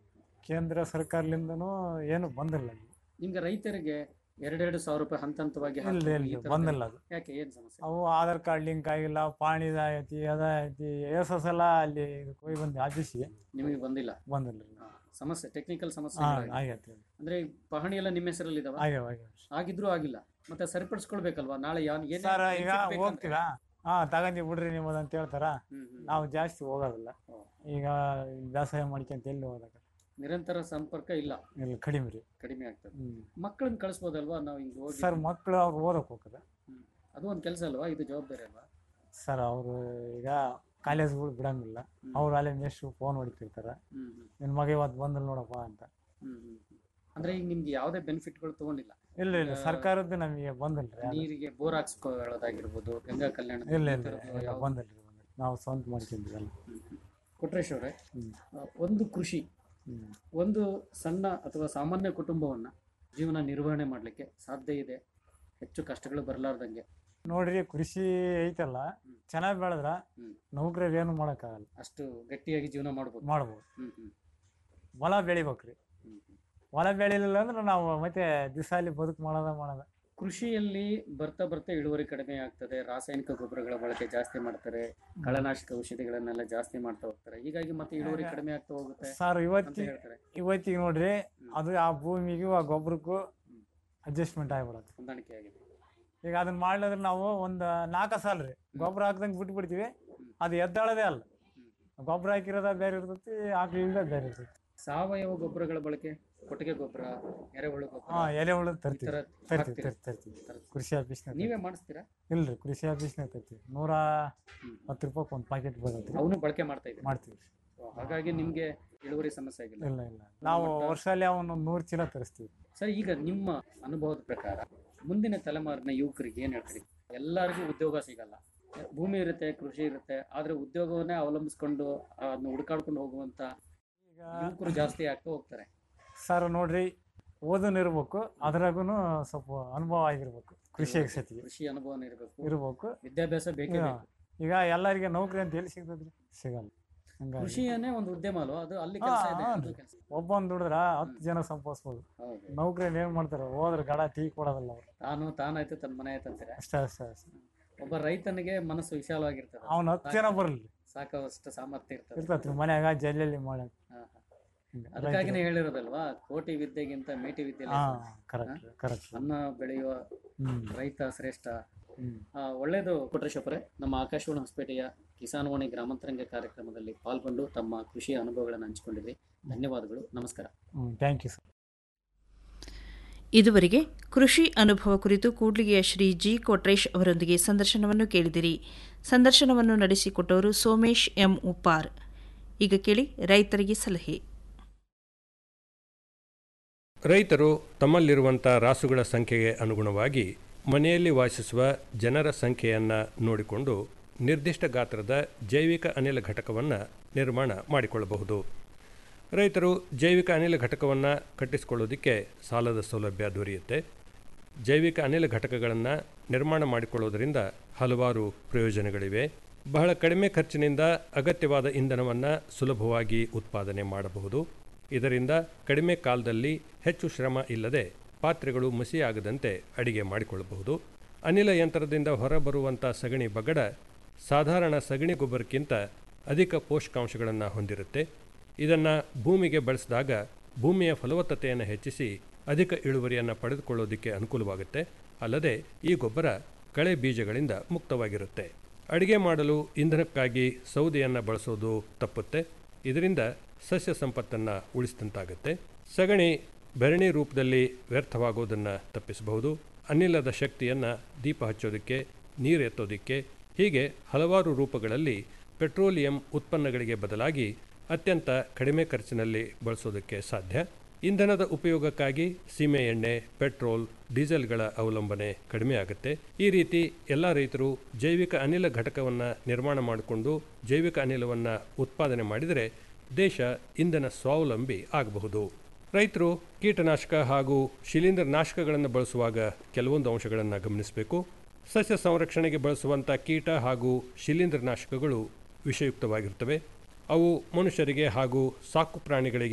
ಕೇಂದ್ರ ಸರ್ಕಾರದಿಂದನೂ ಏನು ಬಂದಿಲ್ಲ ಇಲ್ಲಿ. ನಿಮ್ಗೆ ರೈತರಿಗೆ ಎರಡೆರಡು ಸಾವಿರ ರೂಪಾಯಿ ಹಂತ ಹಂತವಾಗಿ ಇಲ್ಲ ಹಾಕ್ತಾರೆ. ಈ ಇಲ್ಲ ಥರದ್ದು ಬಂದಿಲ್ಲ ಅದು ಯಾಕೆ ಏನ್ ಸಮಸ್ಯೆ ಅವು ಆಧಾರ್ ಕಾರ್ಡ್ ಲಿಂಕ್ ಆಗಿಲ್ಲ ಪಾಣಿದ ಐತಿ ಅದ ಐತಿ ಎಸ್ ಎಸ್ ಎಲ್ಲ ಅಲ್ಲಿ ಇದಕ್ಕೆ ಹೋಗಿ ಬಂದು ಆಫೀಸಿಗೆ ನಿಮಗೆ ಬಂದಿಲ್ಲ ಬಂದಿಲ್ಲ ರೀ. ಹಾ, ಸಮಸ್ಯೆ ಟೆಕ್ನಿಕಲ್ ಸಮಸ್ಯೆ ಹಾ ಆಗಿದೆ. ಆಗೈತೆ ಅಂದ್ರೆ ಈ ಪಹಣಿ ಎಲ್ಲ ನಿಮ್ಮ ಹೆಸರಲ್ಲಿ ಇದಾವ ಆಗ್ಯಾವ ಆಗ್ಯಾವ ಆಗಿದ್ರು ಆಗಿಲ್ಲ ಮತ್ತೆ ಸರಿಪಡಿಸ್ಕೊಳ್ಬೇಕಲ್ವಾ ನಾಳೆ ಯಾನ್ ಏನೇ ಸರ್ ಈಗ benefit ಬೇಕಂದ್ರೆ- ಹೋಗ್ತೀರಾ ಹಾ ತಗೊಂಡಿ ಬಿಡ್ರಿ ನಿಮ್ಮದು ಅಂತ ಹೇಳ್ತಾರ ಹ್ಮ್, ಹ್ಮ್. ನಾವು ಜಾಸ್ತಿ ಹೋಗೋದಿಲ್ಲ ಓ. ಈಗ ಬೇಸಾಯ ಮಾಡ್ಕೊಂತ ಎಲ್ಲಿ ಹೋದಾಗ ನಿರಂತರ ಸಂಪರ್ಕ ಇಲ್ಲ ಇಲ್ಲ ಕಡಿಮೆ ರೀ ಕಡಿಮೆ ಆಗ್ತದೆ ಹ್ಮ್ ಮಕ್ಕಳನ್ನ ಕಳಿಸ್ಬೋದಲ್ವಾ ನಾವು ಹಿಂಗ್ ಹೋಗಿ ಸರ್ ಮಕ್ಕಳು ಅವ್ರು ಓದಕ್ಕೆ ಹೋಗ್ತದೆ ಹ್ಮ್. ಅದು ಒಂದ್ ಕೆಲಸ ಅಲ್ವಾ ಇದು ಜವಾಬ್ದಾರಿ ಅಲ್ವಾ ಸರ್ ಅವರು ಈಗ ಕಾಲೇಜ್ಗಳು ಬಿಡಂಗಿಲ್ಲ ಹ್ಮ್. ಅವ್ರು ಅಲ್ಲೇ ನೆಕ್ಸ್ಟ್ ಫೋನ್ ಹೊಡಿತಿರ್ತಾರೆ ಹ್ಮ್ ಹ್ಮ್ ನಿನ್ನ ಮಗ ಇವತ್ತು ಬಂದಿಲ್ಲ ನೋಡಪ್ಪ ಅಂತ ಹ್ಮ್ ಹ್ಮ್ ಹ್ಮ್. ಅಂದ್ರೆ ಈಗ ನಿಮ್ಗೆ ಯಾವುದೇ ಬೆನಿಫಿಟ್ಗಳು ತಗೊಂಡಿಲ್ಲ ಇಲ್ಲ ಇಲ್ಲ ಈಗ ಸರ್ಕಾರದ್ದು ನಮಗೆ ಬಂದಿಲ್ಲ ರೀ ಅದು. ನೀರಿಗೆ ಬೋರ್ ಹಾಕ್ಸ್ಕೊಳ್ಳೋದಾಗಿರ್ಬೋದು ಗಂಗಾ ಕಲ್ಯಾಣ ಇಲ್ಲ ಇಲ್ಲ ಇಲ್ಲ ಬಂದಿಲ್ಲ ರೀ ಬಂದಿಲ್ಲ ನಾವು ಸ್ವಂತ ಮಾಡ್ಕೊಂಡಿದ್ದಲ್ಲ ಕೊಟ್ರೇಶ್ ಅವರೇ ಹ್ಮ್ ಆ, ಒಂದು ಕೃಷಿ ಹ್ಮ್ ಒಂದು ಸಣ್ಣ ಅಥವಾ ಸಾಮಾನ್ಯ ಕುಟುಂಬವನ್ನ ಜೀವನ ನಿರ್ವಹಣೆ ಮಾಡ್ಲಿಕ್ಕೆ ಸಾಧ್ಯ ಇದೆ ಹೆಚ್ಚು ಕಷ್ಟಗಳು ಬರಲಾರ್ದಂಗೆ ನೋಡ್ರಿ ಕೃಷಿ ಐತಲ್ಲ ಹ್ಮ್. ಚೆನ್ನಾಗಿ ಬೆಳೆದ್ರ ಹ್ಮ್. ನೌಕರಿಗೆ ಏನು ಮಾಡೋಕ್ಕಾಗಲ್ಲ ಅಷ್ಟು ಗಟ್ಟಿಯಾಗಿ ಜೀವನ ಮಾಡ್ಬೋದು ಮಾಡ್ಬೋದು ಹ್ಮ್ ಹ್ಮ್ ಹೊಲ ಬೆಳಿಬೇಕ್ರಿ ಹ್ಮ್ ಹ್ಮ್. ಹೊಲ ಬೆಳಿಲಿಲ್ಲ ಅಂದ್ರೆ ನಾವು ಮತ್ತೆ ದಿವಸಾಲಿ ಬದುಕು ಮಾಡೋದ ಮಾಡೋದ ಕೃಷಿಯಲ್ಲಿ ಬರ್ತಾ ಬರ್ತಾ ಇಳುವರಿ ಕಡಿಮೆ ಆಗ್ತದೆ ರಾಸಾಯನಿಕ ಗೊಬ್ಬರಗಳ ಬಳಕೆ ಜಾಸ್ತಿ ಮಾಡ್ತಾರೆ ಕಳೆನಾಶಕ ಔಷಧಿಗಳನ್ನೆಲ್ಲ ಜಾಸ್ತಿ ಮಾಡ್ತಾ ಹೋಗ್ತಾರೆ ಹೀಗಾಗಿ ಮತ್ತೆ ಇಳುವರಿ ಕಡಿಮೆ ಆಗ್ತಾ ಹೋಗುತ್ತೆ ಸರ್ ಅಂತ ಇವತ್ತಿ ಹೇಳ್ತಾರೆ ಇವತ್ತಿಗೆ ನೋಡ್ರಿ ಹ್ಮ್. ಅದು ಆ ಭೂಮಿಗೂ ಆ ಗೊಬ್ಬರಕ್ಕೂ ಹ್ಮ್. ಅಡ್ಜಸ್ಟ್ಮೆಂಟ್ ಆಗಿಬಿಡತ್ತೆ ಹೊಂದಾಣಿಕೆ ಆಗಿದೆ ಈಗ ಅದನ್ನ ಮಾಡ್ಲಿದ್ರೆ ನಾವು ಒಂದು ನಾಲ್ಕು ಸಾಲ ರೀ ಗೊಬ್ಬರ ಹಾಕ್ದಂಗೆ ಬಿಟ್ಟು ಬಿಡ್ತೀವಿ ಹ್ಮ್. ಅದು ಎದ್ದಾಳದೇ ಅಲ್ಲ ಹ್ಮ್. ಗೊಬ್ಬರ ಹಾಕಿರೋದ ಬೇರೆ ಇರ್ತೈತಿ ಹಾಕ್ಲಿಲ್ಲ ಬೇರೆ ಇರ್ತೈತಿ ಸಾವಯವ ಗೊಬ್ಬರಗಳ ಬಳಕೆ ಕೊಟ್ಟಿಗೆ ಗೊಬ್ಬರ ಎರೆಹುಳು ಗೊಬ್ಬರ ಹಾ ಎಲೆ ಹುಳು ಈ ತರ್ತೀವಿ ತರ ತರ್ತೀವಿ ಹಾಕ್ತೀರಾ? ತರ್ತೀವಿ ತರ್ತೀವಿ ತರ್ತೀವಿ. ಕೃಷಿ ಆಫೀಸ್ನಾಗ ನೀವೇ ಮಾಡಿಸ್ತೀರಾ ಇಲ್ರಿ ಕೃಷಿ ಆಫೀಸ್ನಾಗ ತರ್ತೀವಿ ನೂರ ಹ್ಮ್. ಹತ್ತು ರೂಪಾಯಿ ಒಂದು ಪ್ಯಾಕೆಟ್ ಬರ್ತೈತಿ ಅವನು ಬಳಕೆ ಮಾಡ್ತಾ ಇದ್ದೀರಾ ಮಾಡ್ತೀವಿ ಓ, ಹಾಗಾಗಿ ನಿಮ್ಗೆ ಇಳುವರಿ ಸಮಸ್ಯೆ ಆಗಿಲ್ಲ ಇಲ್ಲ ಇಲ್ಲ ನಾವು ವರ್ಷದಲ್ಲಿ ಅವನು ನೂರು ಚೀಲ ತರಿಸ್ತೀವಿ ಸರ್ ಈಗ ನಿಮ್ಮ ಅನುಭವದ ಪ್ರಕಾರ ಮುಂದಿನ ತಲೆಮಾರಿನ ಯುವಕರಿಗೆ ಏನ್ ಹೇಳ್ತೀರಿ ಎಲ್ಲರಿಗೂ ಉದ್ಯೋಗ ಸಿಗಲ್ಲ ಭೂಮಿ ಇರುತ್ತೆ ಕೃಷಿ ಇರುತ್ತೆ ಆದ್ರೆ ಉದ್ಯೋಗವನ್ನೇ ಅವಲಂಬಿಸ್ಕೊಂಡು ಅದನ್ನ ಹುಡುಕಾಡ್ಕೊಂಡು ಹೋಗುವಂತ ಈಗ ಯುವಕರು ಜಾಸ್ತಿ ಆಗ್ತಾ ಹೋಗ್ತಾರೆ ಸರ್ ನೋಡ್ರಿ ಓದನ್ ಇರ್ಬೇಕು ಅದ್ರಾಗೂ ಸ್ವಲ್ಪ ಅನುಭವ ಆಗಿರ್ಬೇಕು ಕೃಷಿ ಸತಿಗೆ ಕೃಷಿ ಅನುಭವನ ಇರಬೇಕು ಇರ್ಬೇಕು ವಿದ್ಯಾಭ್ಯಾಸ ಬೇಕೇ ಹಾ. ಬೇಕು ಈಗ ಎಲ್ಲರಿಗೆ ನೌಕರಿ ಅಂತ ಎಲ್ಲಿ ಸಿಗ್ತದ್ರಿ ಸಿಗಲ್ಲ ಹಂಗಾಗಿ ಕೃಷಿಯನ್ನೇ ಒಂದು ಉದ್ಯಮ ಅಲ್ವಾ ಅದು ಅಲ್ಲಿ ಹಾ, ಕೆಲಸ ಇದೆ ಹಾ. ಅದು ಕೆಲಸ ಒಬ್ಬನ್ ದುಡಿದ್ರ ಹತ್ತು ಜನ ಸಂಪಾದಿಸ್ಬೋದು ಹೌದು ನೌಕರಿ ಏನ್ ಮಾಡ್ತಾರೆ ಹೋದ್ರ ಗಡ ಟೀ ಕೊಡೋದಲ್ಲ ಅವ್ರು ತಾನು ತಾನಾಯ್ತು ತನ್ನ ಮನೆ ಆಯ್ತು ಅಂತೀರ ಅಷ್ಟೇ ಅಷ್ಟೇ ಅಷ್ಟೇ ಒಬ್ಬ ರೈತನಿಗೆ ಮನಸ್ಸು ವಿಶಾಲವಾಗಿರ್ತದೆ ಅವ್ನ ಹತ್ತು ಜನ ಬರ್ಲಿ ಸಾಕಷ್ಟು ಸಾಮರ್ಥ್ಯ ಇರ್ತದೆ ಇರ್ತತ್ರಿ ಮನ್ಯಾಗ ಜಲ್ಲೆಲ್ಲಿ ಮಾಡಕ್ ಹಾ, ಹಾ. ಅದಕ್ಕಾಗಿನೇ ಹೇಳಿರೋದಲ್ವಾ ಕೋಟಿ ವಿದ್ಯೆಗಿಂತ ಮೇಟಿ ವಿದ್ಯೆ ಹಾ ಲೇಸು. ಕರೆಕ್ಟ್ ಕರೆಕ್ಟ್ ಅನ್ನ ಬೆಳೆಯುವ ಹ್ಮ್ ರೈತ ಶ್ರೇಷ್ಠ ಹ್ಮ್ ಆ, ಒಳ್ಳೆಯದು ಕೊಟ್ರೇಶಪ್ಪರೇ ನಮ್ಮ ಆಕಾಶವಾಣಿ ಹೊಸಪೇಟೆಯ ಕಿಸಾನ್ವಾಣಿ ಗ್ರಾಮಾಂತರಂಗ ಕಾರ್ಯಕ್ರಮದಲ್ಲಿ ಪಾಲ್ಗೊಂಡು ತಮ್ಮ ಕೃಷಿಯ ಅನುಭವಗಳನ್ನು ಹಂಚಿಕೊಂಡಿದ್ರಿ ಧನ್ಯವಾದಗಳು ನಮಸ್ಕಾರ ಹ್ಮ್ ಥ್ಯಾಂಕ್ ಯು ಸರ್ ಇದುವರೆಗೆ ಕೃಷಿ ಅನುಭವ ಕುರಿತು ಕೂಡ್ಲಿಗೆಯ ಶ್ರೀ ಜಿ ಕೊಟ್ರೇಶ್ ಅವರೊಂದಿಗೆ ಸಂದರ್ಶನವನ್ನು ಕೇಳಿದಿರಿ ಸಂದರ್ಶನವನ್ನು ನಡೆಸಿಕೊಟ್ಟವರು ಸೋಮೇಶ್ ಎಂ ಉಪ್ಪಾರ್ ಈಗ ಕೇಳಿ ರೈತರಿಗೆ ಸಲಹೆ ರೈತರು ತಮ್ಮಲ್ಲಿರುವಂಥ ರಾಸುಗಳ ಸಂಖ್ಯೆಗೆ ಅನುಗುಣವಾಗಿ ಮನೆಯಲ್ಲಿ ವಾಸಿಸುವ ಜನರ ಸಂಖ್ಯೆಯನ್ನು ನೋಡಿಕೊಂಡು ನಿರ್ದಿಷ್ಟ ಗಾತ್ರದ ಜೈವಿಕ ಅನಿಲ ಘಟಕವನ್ನು ನಿರ್ಮಾಣ ಮಾಡಿಕೊಳ್ಳಬಹುದು ರೈತರು ಜೈವಿಕ ಅನಿಲ ಘಟಕವನ್ನು ಕಟ್ಟಿಸಿಕೊಳ್ಳೋದಕ್ಕೆ ಸಾಲದ ಸೌಲಭ್ಯ ದೊರೆಯುತ್ತೆ ಜೈವಿಕ ಅನಿಲ ಘಟಕಗಳನ್ನು ನಿರ್ಮಾಣ ಮಾಡಿಕೊಳ್ಳೋದರಿಂದ ಹಲವಾರು ಪ್ರಯೋಜನಗಳಿವೆ ಬಹಳ ಕಡಿಮೆ ಖರ್ಚಿನಿಂದ ಅಗತ್ಯವಾದ ಇಂಧನವನ್ನು ಸುಲಭವಾಗಿ ಉತ್ಪಾದನೆ ಮಾಡಬಹುದು ಇದರಿಂದ ಕಡಿಮೆ ಕಾಲದಲ್ಲಿ ಹೆಚ್ಚು ಶ್ರಮ ಇಲ್ಲದೆ ಪಾತ್ರೆಗಳು ಮಸಿಯಾಗದಂತೆ ಅಡಿಗೆ ಮಾಡಿಕೊಳ್ಳಬಹುದು ಅನಿಲ ಯಂತ್ರದಿಂದ ಹೊರಬರುವಂಥ ಸಗಣಿ ಬಗಡ ಸಾಧಾರಣ ಸಗಣಿ ಗೊಬ್ಬರಕ್ಕಿಂತ ಅಧಿಕ ಪೋಷಕಾಂಶಗಳನ್ನು ಹೊಂದಿರುತ್ತೆ ಇದನ್ನು ಭೂಮಿಗೆ ಬಳಸಿದಾಗ ಭೂಮಿಯ ಫಲವತ್ತತೆಯನ್ನು ಹೆಚ್ಚಿಸಿ ಅಧಿಕ ಇಳುವರಿಯನ್ನು ಪಡೆದುಕೊಳ್ಳೋದಕ್ಕೆ ಅನುಕೂಲವಾಗುತ್ತೆ ಅಲ್ಲದೆ ಈ ಗೊಬ್ಬರ ಕಳೆ ಬೀಜಗಳಿಂದ ಮುಕ್ತವಾಗಿರುತ್ತೆ ಅಡಿಗೆ ಮಾಡಲು ಇಂಧನಕ್ಕಾಗಿ ಸೌದೆಯನ್ನು ಬಳಸೋದು ತಪ್ಪುತ್ತೆ ಇದರಿಂದ ಸಸ್ಯ ಸಂಪತ್ತನ್ನು ಉಳಿಸಿದಂತಾಗುತ್ತೆ ಸಗಣಿ ಬೆರಣಿ ರೂಪದಲ್ಲಿ ವ್ಯರ್ಥವಾಗೋದನ್ನು ತಪ್ಪಿಸಬಹುದು ಅನಿಲದ ಶಕ್ತಿಯನ್ನು ದೀಪ ಹಚ್ಚೋದಕ್ಕೆ ನೀರು ಎತ್ತೋದಕ್ಕೆ ಹೀಗೆ ಹಲವಾರು ರೂಪಗಳಲ್ಲಿ ಪೆಟ್ರೋಲಿಯಂ ಉತ್ಪನ್ನಗಳಿಗೆ ಬದಲಾಗಿ ಅತ್ಯಂತ ಕಡಿಮೆ ಖರ್ಚಿನಲ್ಲಿ ಬಳಸೋದಕ್ಕೆ ಸಾಧ್ಯ ಇಂಧನದ ಉಪಯೋಗಕ್ಕಾಗಿ ಸೀಮೆ ಎಣ್ಣೆ ಪೆಟ್ರೋಲ್ ಡೀಸೆಲ್ಗಳ ಅವಲಂಬನೆ ಕಡಿಮೆ ಆಗುತ್ತೆ ಈ ರೀತಿ ಎಲ್ಲ ರೈತರು ಜೈವಿಕ ಅನಿಲ ಘಟಕವನ್ನು ನಿರ್ಮಾಣ ಮಾಡಿಕೊಂಡು ಜೈವಿಕ ಅನಿಲವನ್ನು ಉತ್ಪಾದನೆ ಮಾಡಿದರೆ ದೇಶ ಇಂಧನ ಸ್ವಾವಲಂಬಿ ಆಗಬಹುದು ರೈತರು ಕೀಟನಾಶಕ ಹಾಗೂ ಶಿಲೀಂಧ್ರ ನಾಶಕಗಳನ್ನು ಬಳಸುವಾಗ ಕೆಲವೊಂದು ಅಂಶಗಳನ್ನು ಗಮನಿಸಬೇಕು ಸಸ್ಯ ಸಂರಕ್ಷಣೆಗೆ ಬಳಸುವಂಥ ಕೀಟ ಹಾಗೂ ಶಿಲೀಂಧ್ರನಾಶಕಗಳು ವಿಷಯುಕ್ತವಾಗಿರ್ತವೆ ಅವು ಮನುಷ್ಯರಿಗೆ ಹಾಗೂ ಸಾಕು ಪ್ರಾಣಿಗಳಿಗೆ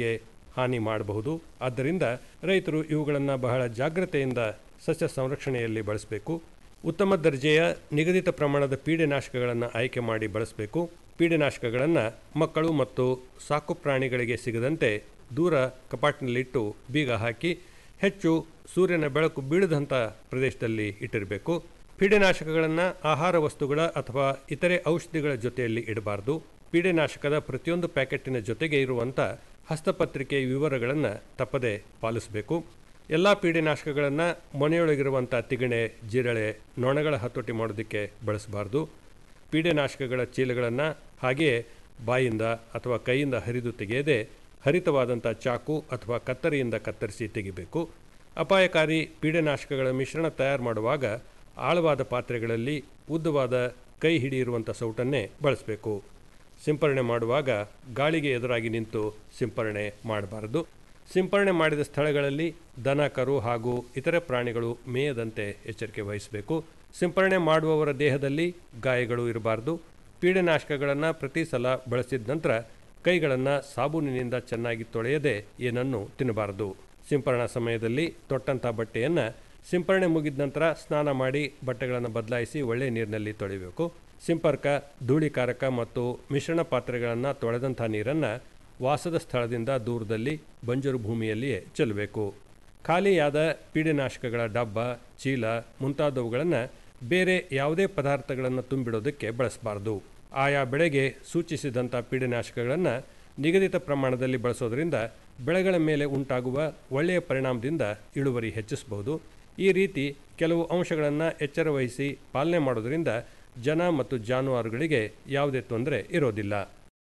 ಹಾನಿ ಮಾಡಬಹುದು ಆದ್ದರಿಂದ ರೈತರು ಇವುಗಳನ್ನು ಬಹಳ ಜಾಗ್ರತೆಯಿಂದ ಸಸ್ಯ ಸಂರಕ್ಷಣೆಯಲ್ಲಿ ಬಳಸಬೇಕು ಉತ್ತಮ ದರ್ಜೆಯ ನಿಗದಿತ ಪ್ರಮಾಣದ ಪೀಡೆನಾಶಕಗಳನ್ನು ಆಯ್ಕೆ ಮಾಡಿ ಬಳಸಬೇಕು ಪೀಡೆನಾಶಕಗಳನ್ನು ಮಕ್ಕಳು ಮತ್ತು ಸಾಕು ಪ್ರಾಣಿಗಳಿಗೆ ಸಿಗದಂತೆ ದೂರ ಕಪಾಟಿನಲ್ಲಿಟ್ಟು ಬೀಗ ಹಾಕಿ ಹೆಚ್ಚು ಸೂರ್ಯನ ಬೆಳಕು ಬೀಳದಂಥ ಪ್ರದೇಶದಲ್ಲಿ ಇಟ್ಟಿರಬೇಕು ಪೀಡೆನಾಶಕಗಳನ್ನು ಆಹಾರ ವಸ್ತುಗಳ ಅಥವಾ ಇತರೆ ಔಷಧಿಗಳ ಜೊತೆಯಲ್ಲಿ ಇಡಬಾರದು ಪೀಡೆನಾಶಕದ ಪ್ರತಿಯೊಂದು ಪ್ಯಾಕೆಟಿನ ಜೊತೆಗೆ ಇರುವಂಥ ಹಸ್ತಪತ್ರಿಕೆ ವಿವರಗಳನ್ನು ತಪ್ಪದೆ ಪಾಲಿಸಬೇಕು ಎಲ್ಲ ಪೀಡೆನಾಶಕಗಳನ್ನು ಮನೆಯೊಳಗಿರುವಂಥ ತಿಗಣೆ ಜಿರಳೆ ನೊಣಗಳ ಹತೋಟಿ ಮಾಡೋದಕ್ಕೆ ಬಳಸಬಾರ್ದು ಪೀಡೆನಾಶಕಗಳ ಚೀಲಗಳನ್ನು ಹಾಗೆಯೇ ಬಾಯಿಂದ ಅಥವಾ ಕೈಯಿಂದ ಹರಿದು ತೆಗೆಯದೆ ಹರಿತವಾದಂಥ ಚಾಕು ಅಥವಾ ಕತ್ತರಿಯಿಂದ ಕತ್ತರಿಸಿ ತೆಗಿಬೇಕು ಅಪಾಯಕಾರಿ ಪೀಡೆನಾಶಕಗಳ ಮಿಶ್ರಣ ತಯಾರು ಮಾಡುವಾಗ ಆಳವಾದ ಪಾತ್ರೆಗಳಲ್ಲಿ ಉದ್ದವಾದ ಕೈ ಹಿಡಿಯಿರುವಂಥ ಸೌಟನ್ನೇ ಬಳಸಬೇಕು ಸಿಂಪರಣೆ ಮಾಡುವಾಗ ಗಾಳಿಗೆ ಎದುರಾಗಿ ನಿಂತು ಸಿಂಪರಣೆ ಮಾಡಬಾರದು ಸಿಂಪರಣೆ ಮಾಡಿದ ಸ್ಥಳಗಳಲ್ಲಿ ದನ ಕರು ಹಾಗೂ ಇತರೆ ಪ್ರಾಣಿಗಳು ಮೇಯದಂತೆ ಎಚ್ಚರಿಕೆ ವಹಿಸಬೇಕು ಸಿಂಪರಣೆ ಮಾಡುವವರ ದೇಹದಲ್ಲಿ ಗಾಯಗಳು ಇರಬಾರದು ಪೀಡನಾಶಕಗಳನ್ನು ಪ್ರತಿ ಸಲ ಬಳಸಿದ ನಂತರ ಕೈಗಳನ್ನು ಸಾಬೂನಿನಿಂದ ಚೆನ್ನಾಗಿ ತೊಳೆಯದೆ ಏನನ್ನು ತಿನ್ನಬಾರದು ಸಿಂಪರಣಾ ಸಮಯದಲ್ಲಿ ತೊಟ್ಟಂಥ ಬಟ್ಟೆಯನ್ನು ಸಿಂಪರಣೆ ಮುಗಿದ ನಂತರ ಸ್ನಾನ ಮಾಡಿ ಬಟ್ಟೆಗಳನ್ನು ಬದಲಾಯಿಸಿ ಒಳ್ಳೆಯ ನೀರಿನಲ್ಲಿ ತೊಳಿಬೇಕು ಸಿಂಪರ್ಕ ಧೂಳಿಕಾರಕ ಮತ್ತು ಮಿಶ್ರಣ ಪಾತ್ರೆಗಳನ್ನು ತೊಳೆದಂಥ ನೀರನ್ನು ವಾಸದ ಸ್ಥಳದಿಂದ ದೂರದಲ್ಲಿ ಬಂಜರು ಭೂಮಿಯಲ್ಲಿಯೇ ಚೆಲ್ಲಬೇಕು ಖಾಲಿಯಾದ ಪೀಡೆನಾಶಕಗಳ ಡಬ್ಬ ಚೀಲ ಮುಂತಾದವುಗಳನ್ನು ಬೇರೆ ಯಾವುದೇ ಪದಾರ್ಥಗಳನ್ನು ತುಂಬಿಡೋದಕ್ಕೆ ಬಳಸಬಾರ್ದು ಆಯಾ ಬೆಳೆಗೆ ಸೂಚಿಸಿದಂಥ ಪೀಡೆನಾಶಕಗಳನ್ನು ನಿಗದಿತ ಪ್ರಮಾಣದಲ್ಲಿ ಬಳಸೋದ್ರಿಂದ ಬೆಳೆಗಳ ಮೇಲೆ ಉಂಟಾಗುವ ಒಳ್ಳೆಯ ಪರಿಣಾಮದಿಂದ ಇಳುವರಿ ಹೆಚ್ಚಿಸಬಹುದು ಈ ರೀತಿ ಕೆಲವು ಅಂಶಗಳನ್ನು ಎಚ್ಚರ ವಹಿಸಿ ಪಾಲನೆ ಮಾಡೋದರಿಂದ ಜನ ಮತ್ತು ಜಾನುವಾರುಗಳಿಗೆ ಯಾವುದೇ ತೊಂದರೆ ಇರೋದಿಲ್ಲ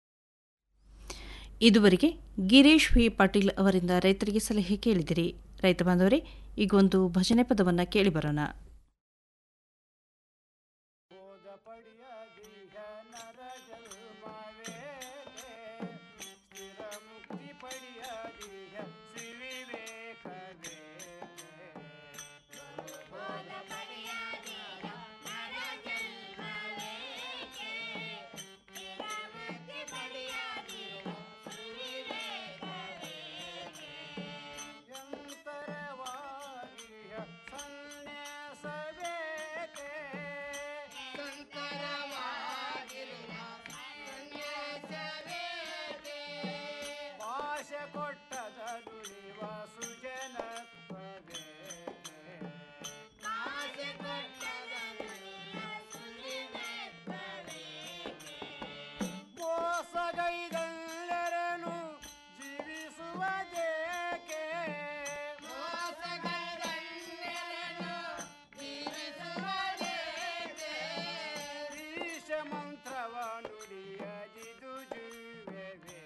ಇದುವರೆಗೆ ಗಿರೀಶ್ ವಿ ಪಾಟೀಲ್ ಅವರಿಂದ ರೈತರಿಗೆ ಸಲಹೆ ಕೇಳಿದಿರಿ ರೈತ ಬಾಂಧವರೇ ಈಗೊಂದು ಭಜನೆ ಪದವನ್ನು ಕೇಳಿ ಬರೋಣ ಮೋಸಗೈದೆಲ್ಲರನು ಜೀವಿಸುವ ದೇಕೆ ಈಶ ಮಂತ್ರವ ನುಡಿಯದಿದು ಜೀವವೇ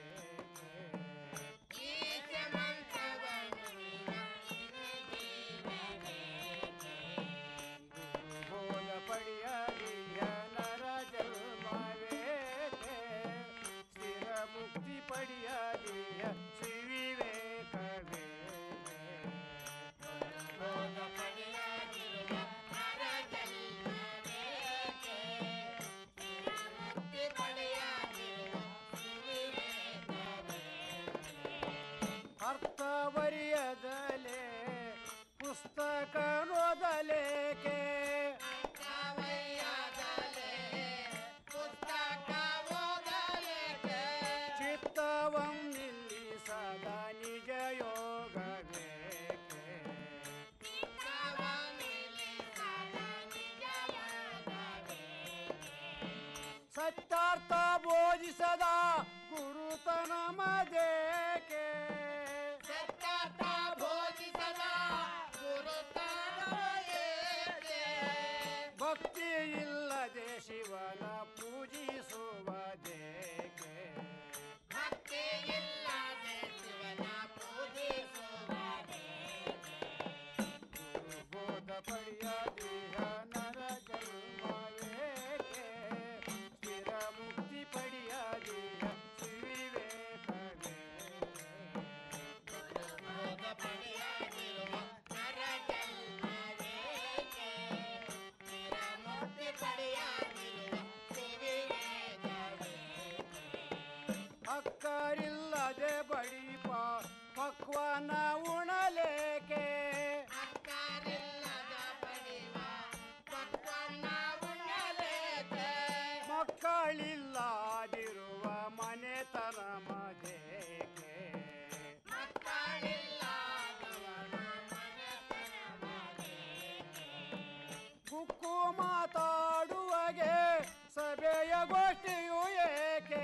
ಬೋಲ ಪಡೆಯಲಿಯ ನರ ಜನ್ಮವೇಕೆ ಸ್ಥಿರ ಮುಕ್ತಿ ಪಡೆಯಲಿಯ ಶ್ರೀ ವಿವೇಕವೇ ಬೋಲ ಪಡೆಯಲಿಯ ನರ ಜನ್ಮವೇಕೆ ಸ್ಥಿರ ಮುಕ್ತಿ ಪಡೆಯಲಿಯ ಶ್ರೀ ವಿವೇಕವೇ ಅರ್ಥವರಿಯದಲೆ ಪುಸ್ತಕ ಓದಲೇಕೆ ಚಿತ್ತವಂ ನಿಲ್ಲಿಸದ ನಿಜ ಯೋಗವೇಕೆ ಸತ್ಯಾರ್ಥ ಬೋಧಿಸದ ಗುರುತನ ಮದೇಕೆ ಸತ್ಯಾರ್ಥ ಬೋಧಿಸದ ಗುರುತನ ಮಕ್ಕಳನ್ನ ಉಣಲೇಕೆ ಮಕ್ಕಳಿಲ್ಲದಿರುವ ಮನೆತನ ಮದೇಕೆ ಕುಕ್ಕು ಮಾತಾಡುವಗೆ ಸಭೆಯ ಗೋಷ್ಠಿಯು ಏಕೆ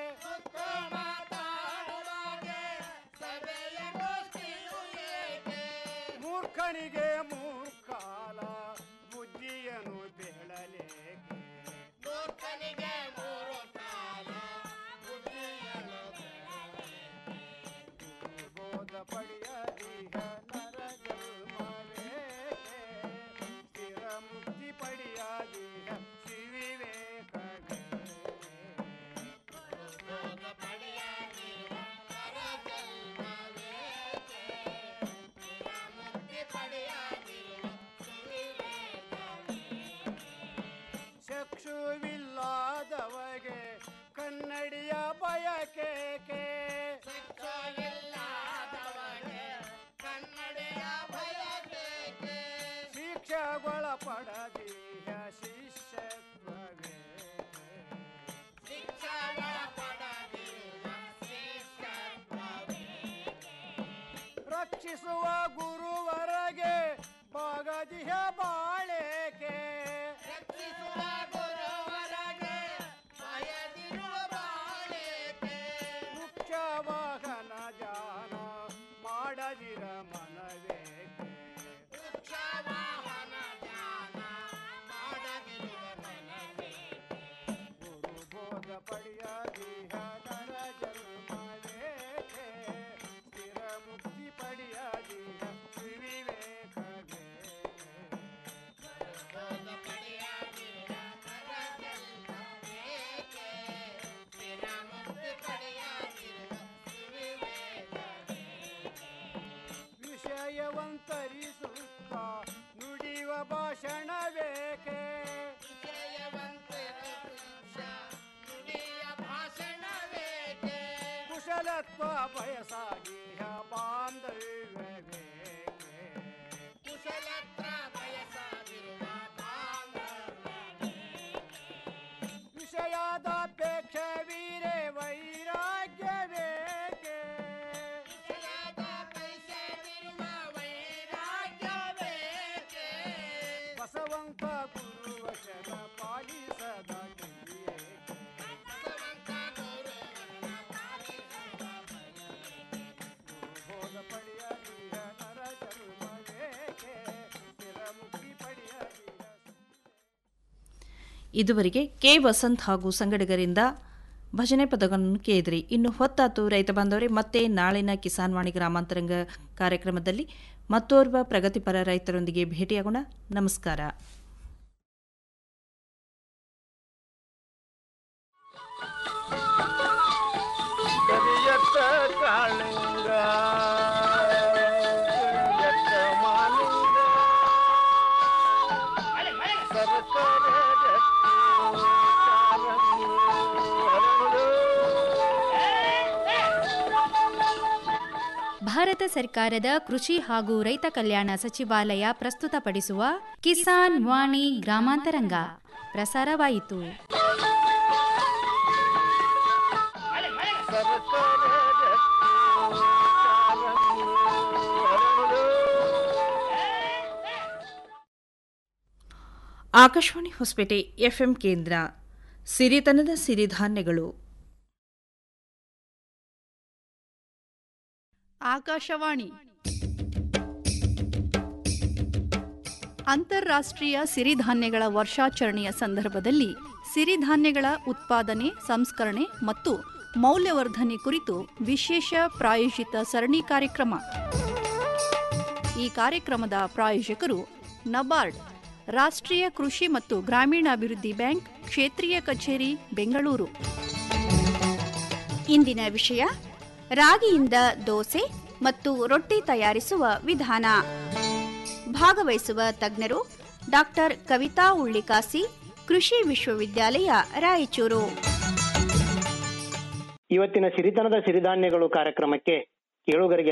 ಮೂರ್ಖನಿಗೆ ಮೂರ್ಖಾಲ ಬುದ್ಧಿಯನ್ನು ಬೆಳಲೇಕೆ ಬೋಧ ಪಡೆಯದೀಗ ನರ ಜನ್ಮವೇಕೆ ಸ್ಥಿರ ಮುಕ್ತಿ ಪಡೆಯದೀಗ ಶ್ರೀ ವಿವೇಕವೇ ಚಕ್ಷುವಿಲ್ಲದವಗೆ ಕನ್ನಡಿಯ ಬಯಕೇಕೆ ಶಿಕ್ಷೆಗೊಳ ಪಡದೀಯ ಶಿಷ್ಯತ್ವವೇ ರಕ್ಷಿಸುವ ಗುರುವರಗೆ ಬಾಗದಿಹ ಬಾಳೇಕೆ ಮುಖ್ಯ ವಾಹನ ಜಾನ ಮಾಡದಿರ ಮನವೇಕೆ ಗುರು ಬೋಧ ಪಡೆಯದಿಹ ನರ ಜನ್ಮವೇಕೆ ಸ್ಥಿರ ಮುಕ್ತಿ ಪಡೆಯದಿಹ ಶ್ರೀ ವಿವೇಕವೇ ವಿಷಯವಂತರಿಸುತ್ತ ನುಡಿಯುವ ಭಾಷಣವೇಕೆ ಕುಶಲತ್ವ ಬಯಸಾಗಿಹ ಬಾಂಧವ್ಯವೇಕೆ ವಿಷಯಾದಾಪೇಕ್ಷ ವೀರೆ ವೈರಾಗ್ಯವೇಕೆ ಬಸವಂತ ಗುರು ವಚನ ಪಾಲಿಸದ ಕಿವಿಯೇಕೆ? ಬೋಧ ಪಡೆಯದಿಹ ನರ ಜನ್ಮವೇಕೆ ಸ್ಥಿರ ಮುಕ್ತಿ ಪಡೆಯದಿಹ ಇದುವರೆಗೆ ಕೆ ವಸಂತ್ ಹಾಗೂ ಸಂಗಡಿಗರಿಂದ ಭಜನೆ ಪದಗಳನ್ನು ಕೇಳಿದ್ರಿ ಇನ್ನು ಹೊತ್ತಾತು ರೈತ ಬಾಂಧವರೇ ಮತ್ತೆ ನಾಳಿನ ಕಿಸಾನ್ ವಾಣಿ ಗ್ರಾಮಾಂತರಂಗ ಕಾರ್ಯಕ್ರಮದಲ್ಲಿ ಮತ್ತೋರ್ವ ಪ್ರಗತಿಪರ ರೈತರೊಂದಿಗೆ ಭೇಟಿಯಾಗೋಣ ನಮಸ್ಕಾರ ಕರಿಯತ್ತ ಕಾಳಿಂಗ ಕರಿಯತ್ತ ಮಾಲಿಂಗ ಸರಸರ ರತ್ನ ಕಾಲಂದು ಹರಳು. ಭಾರತ ಸರ್ಕಾರದ ಕೃಷಿ ಹಾಗೂ ರೈತ ಕಲ್ಯಾಣ ಸಚಿವಾಲಯ ಪ್ರಸ್ತುತಪಡಿಸುವ ಕಿಸಾನ್ ವಾಣಿ ಗ್ರಾಮಾಂತರಂಗ ಪ್ರಸಾರವಾಯಿತು ಸರಸರ ರತ್ನ ಕಾಲಂದು ಹರಳು. ಆಕಾಶವಾಣಿ ಹೊಸಪೇಟೆ ಎಫ್ಎಂ ಕೇಂದ್ರ ಸಿರಿತನದ ಸಿರಿಧಾನ್ಯಗಳು ಆಕಾಶವಾಣಿ ಅಂತಾರಾಷ್ಟ್ರೀಯ ಸಿರಿಧಾನ್ಯಗಳ ವರ್ಷಾಚರಣೆಯ ಸಂದರ್ಭದಲ್ಲಿ ಸಿರಿಧಾನ್ಯಗಳ ಉತ್ಪಾದನೆ ಸಂಸ್ಕರಣೆ ಮತ್ತು ಮೌಲ್ಯವರ್ಧನೆ ಕುರಿತು ವಿಶೇಷ ಪ್ರಾಯೋಜಿತ ಸರಣಿ ಕಾರ್ಯಕ್ರಮ ಈ ಕಾರ್ಯಕ್ರಮದ ಪ್ರಾಯೋಜಕರು ನಬಾರ್ಡ್ ರಾಷ್ಟ್ರೀಯ ಕೃಷಿ ಮತ್ತು ಗ್ರಾಮೀಣಾಭಿವೃದ್ಧಿ ಬ್ಯಾಂಕ್ ಕ್ಷೇತ್ರೀಯ ಕಚೇರಿ ಬೆಂಗಳೂರು ಇಂದಿನ ವಿಷಯ ರಾಗಿಯಿಂದ ದೋಸೆ ಮತ್ತು ರೊಟ್ಟಿ ತಯಾರಿಸುವ ವಿಧಾನ ಭಾಗವಹಿಸುವ ತಜ್ಞರು ಡಾಕ್ಟರ್ ಕವಿತಾ ಉಳ್ಳಿಕಾಸಿ ಕೃಷಿ ವಿಶ್ವವಿದ್ಯಾಲಯ ರಾಯಚೂರು ಇವತ್ತಿನ ಸಿರಿತನದ ಸಿರಿಧಾನ್ಯಗಳು ಕಾರ್ಯಕ್ರಮಕ್ಕೆ ಕೇಳುಗರಿಗೆಲ್ಲ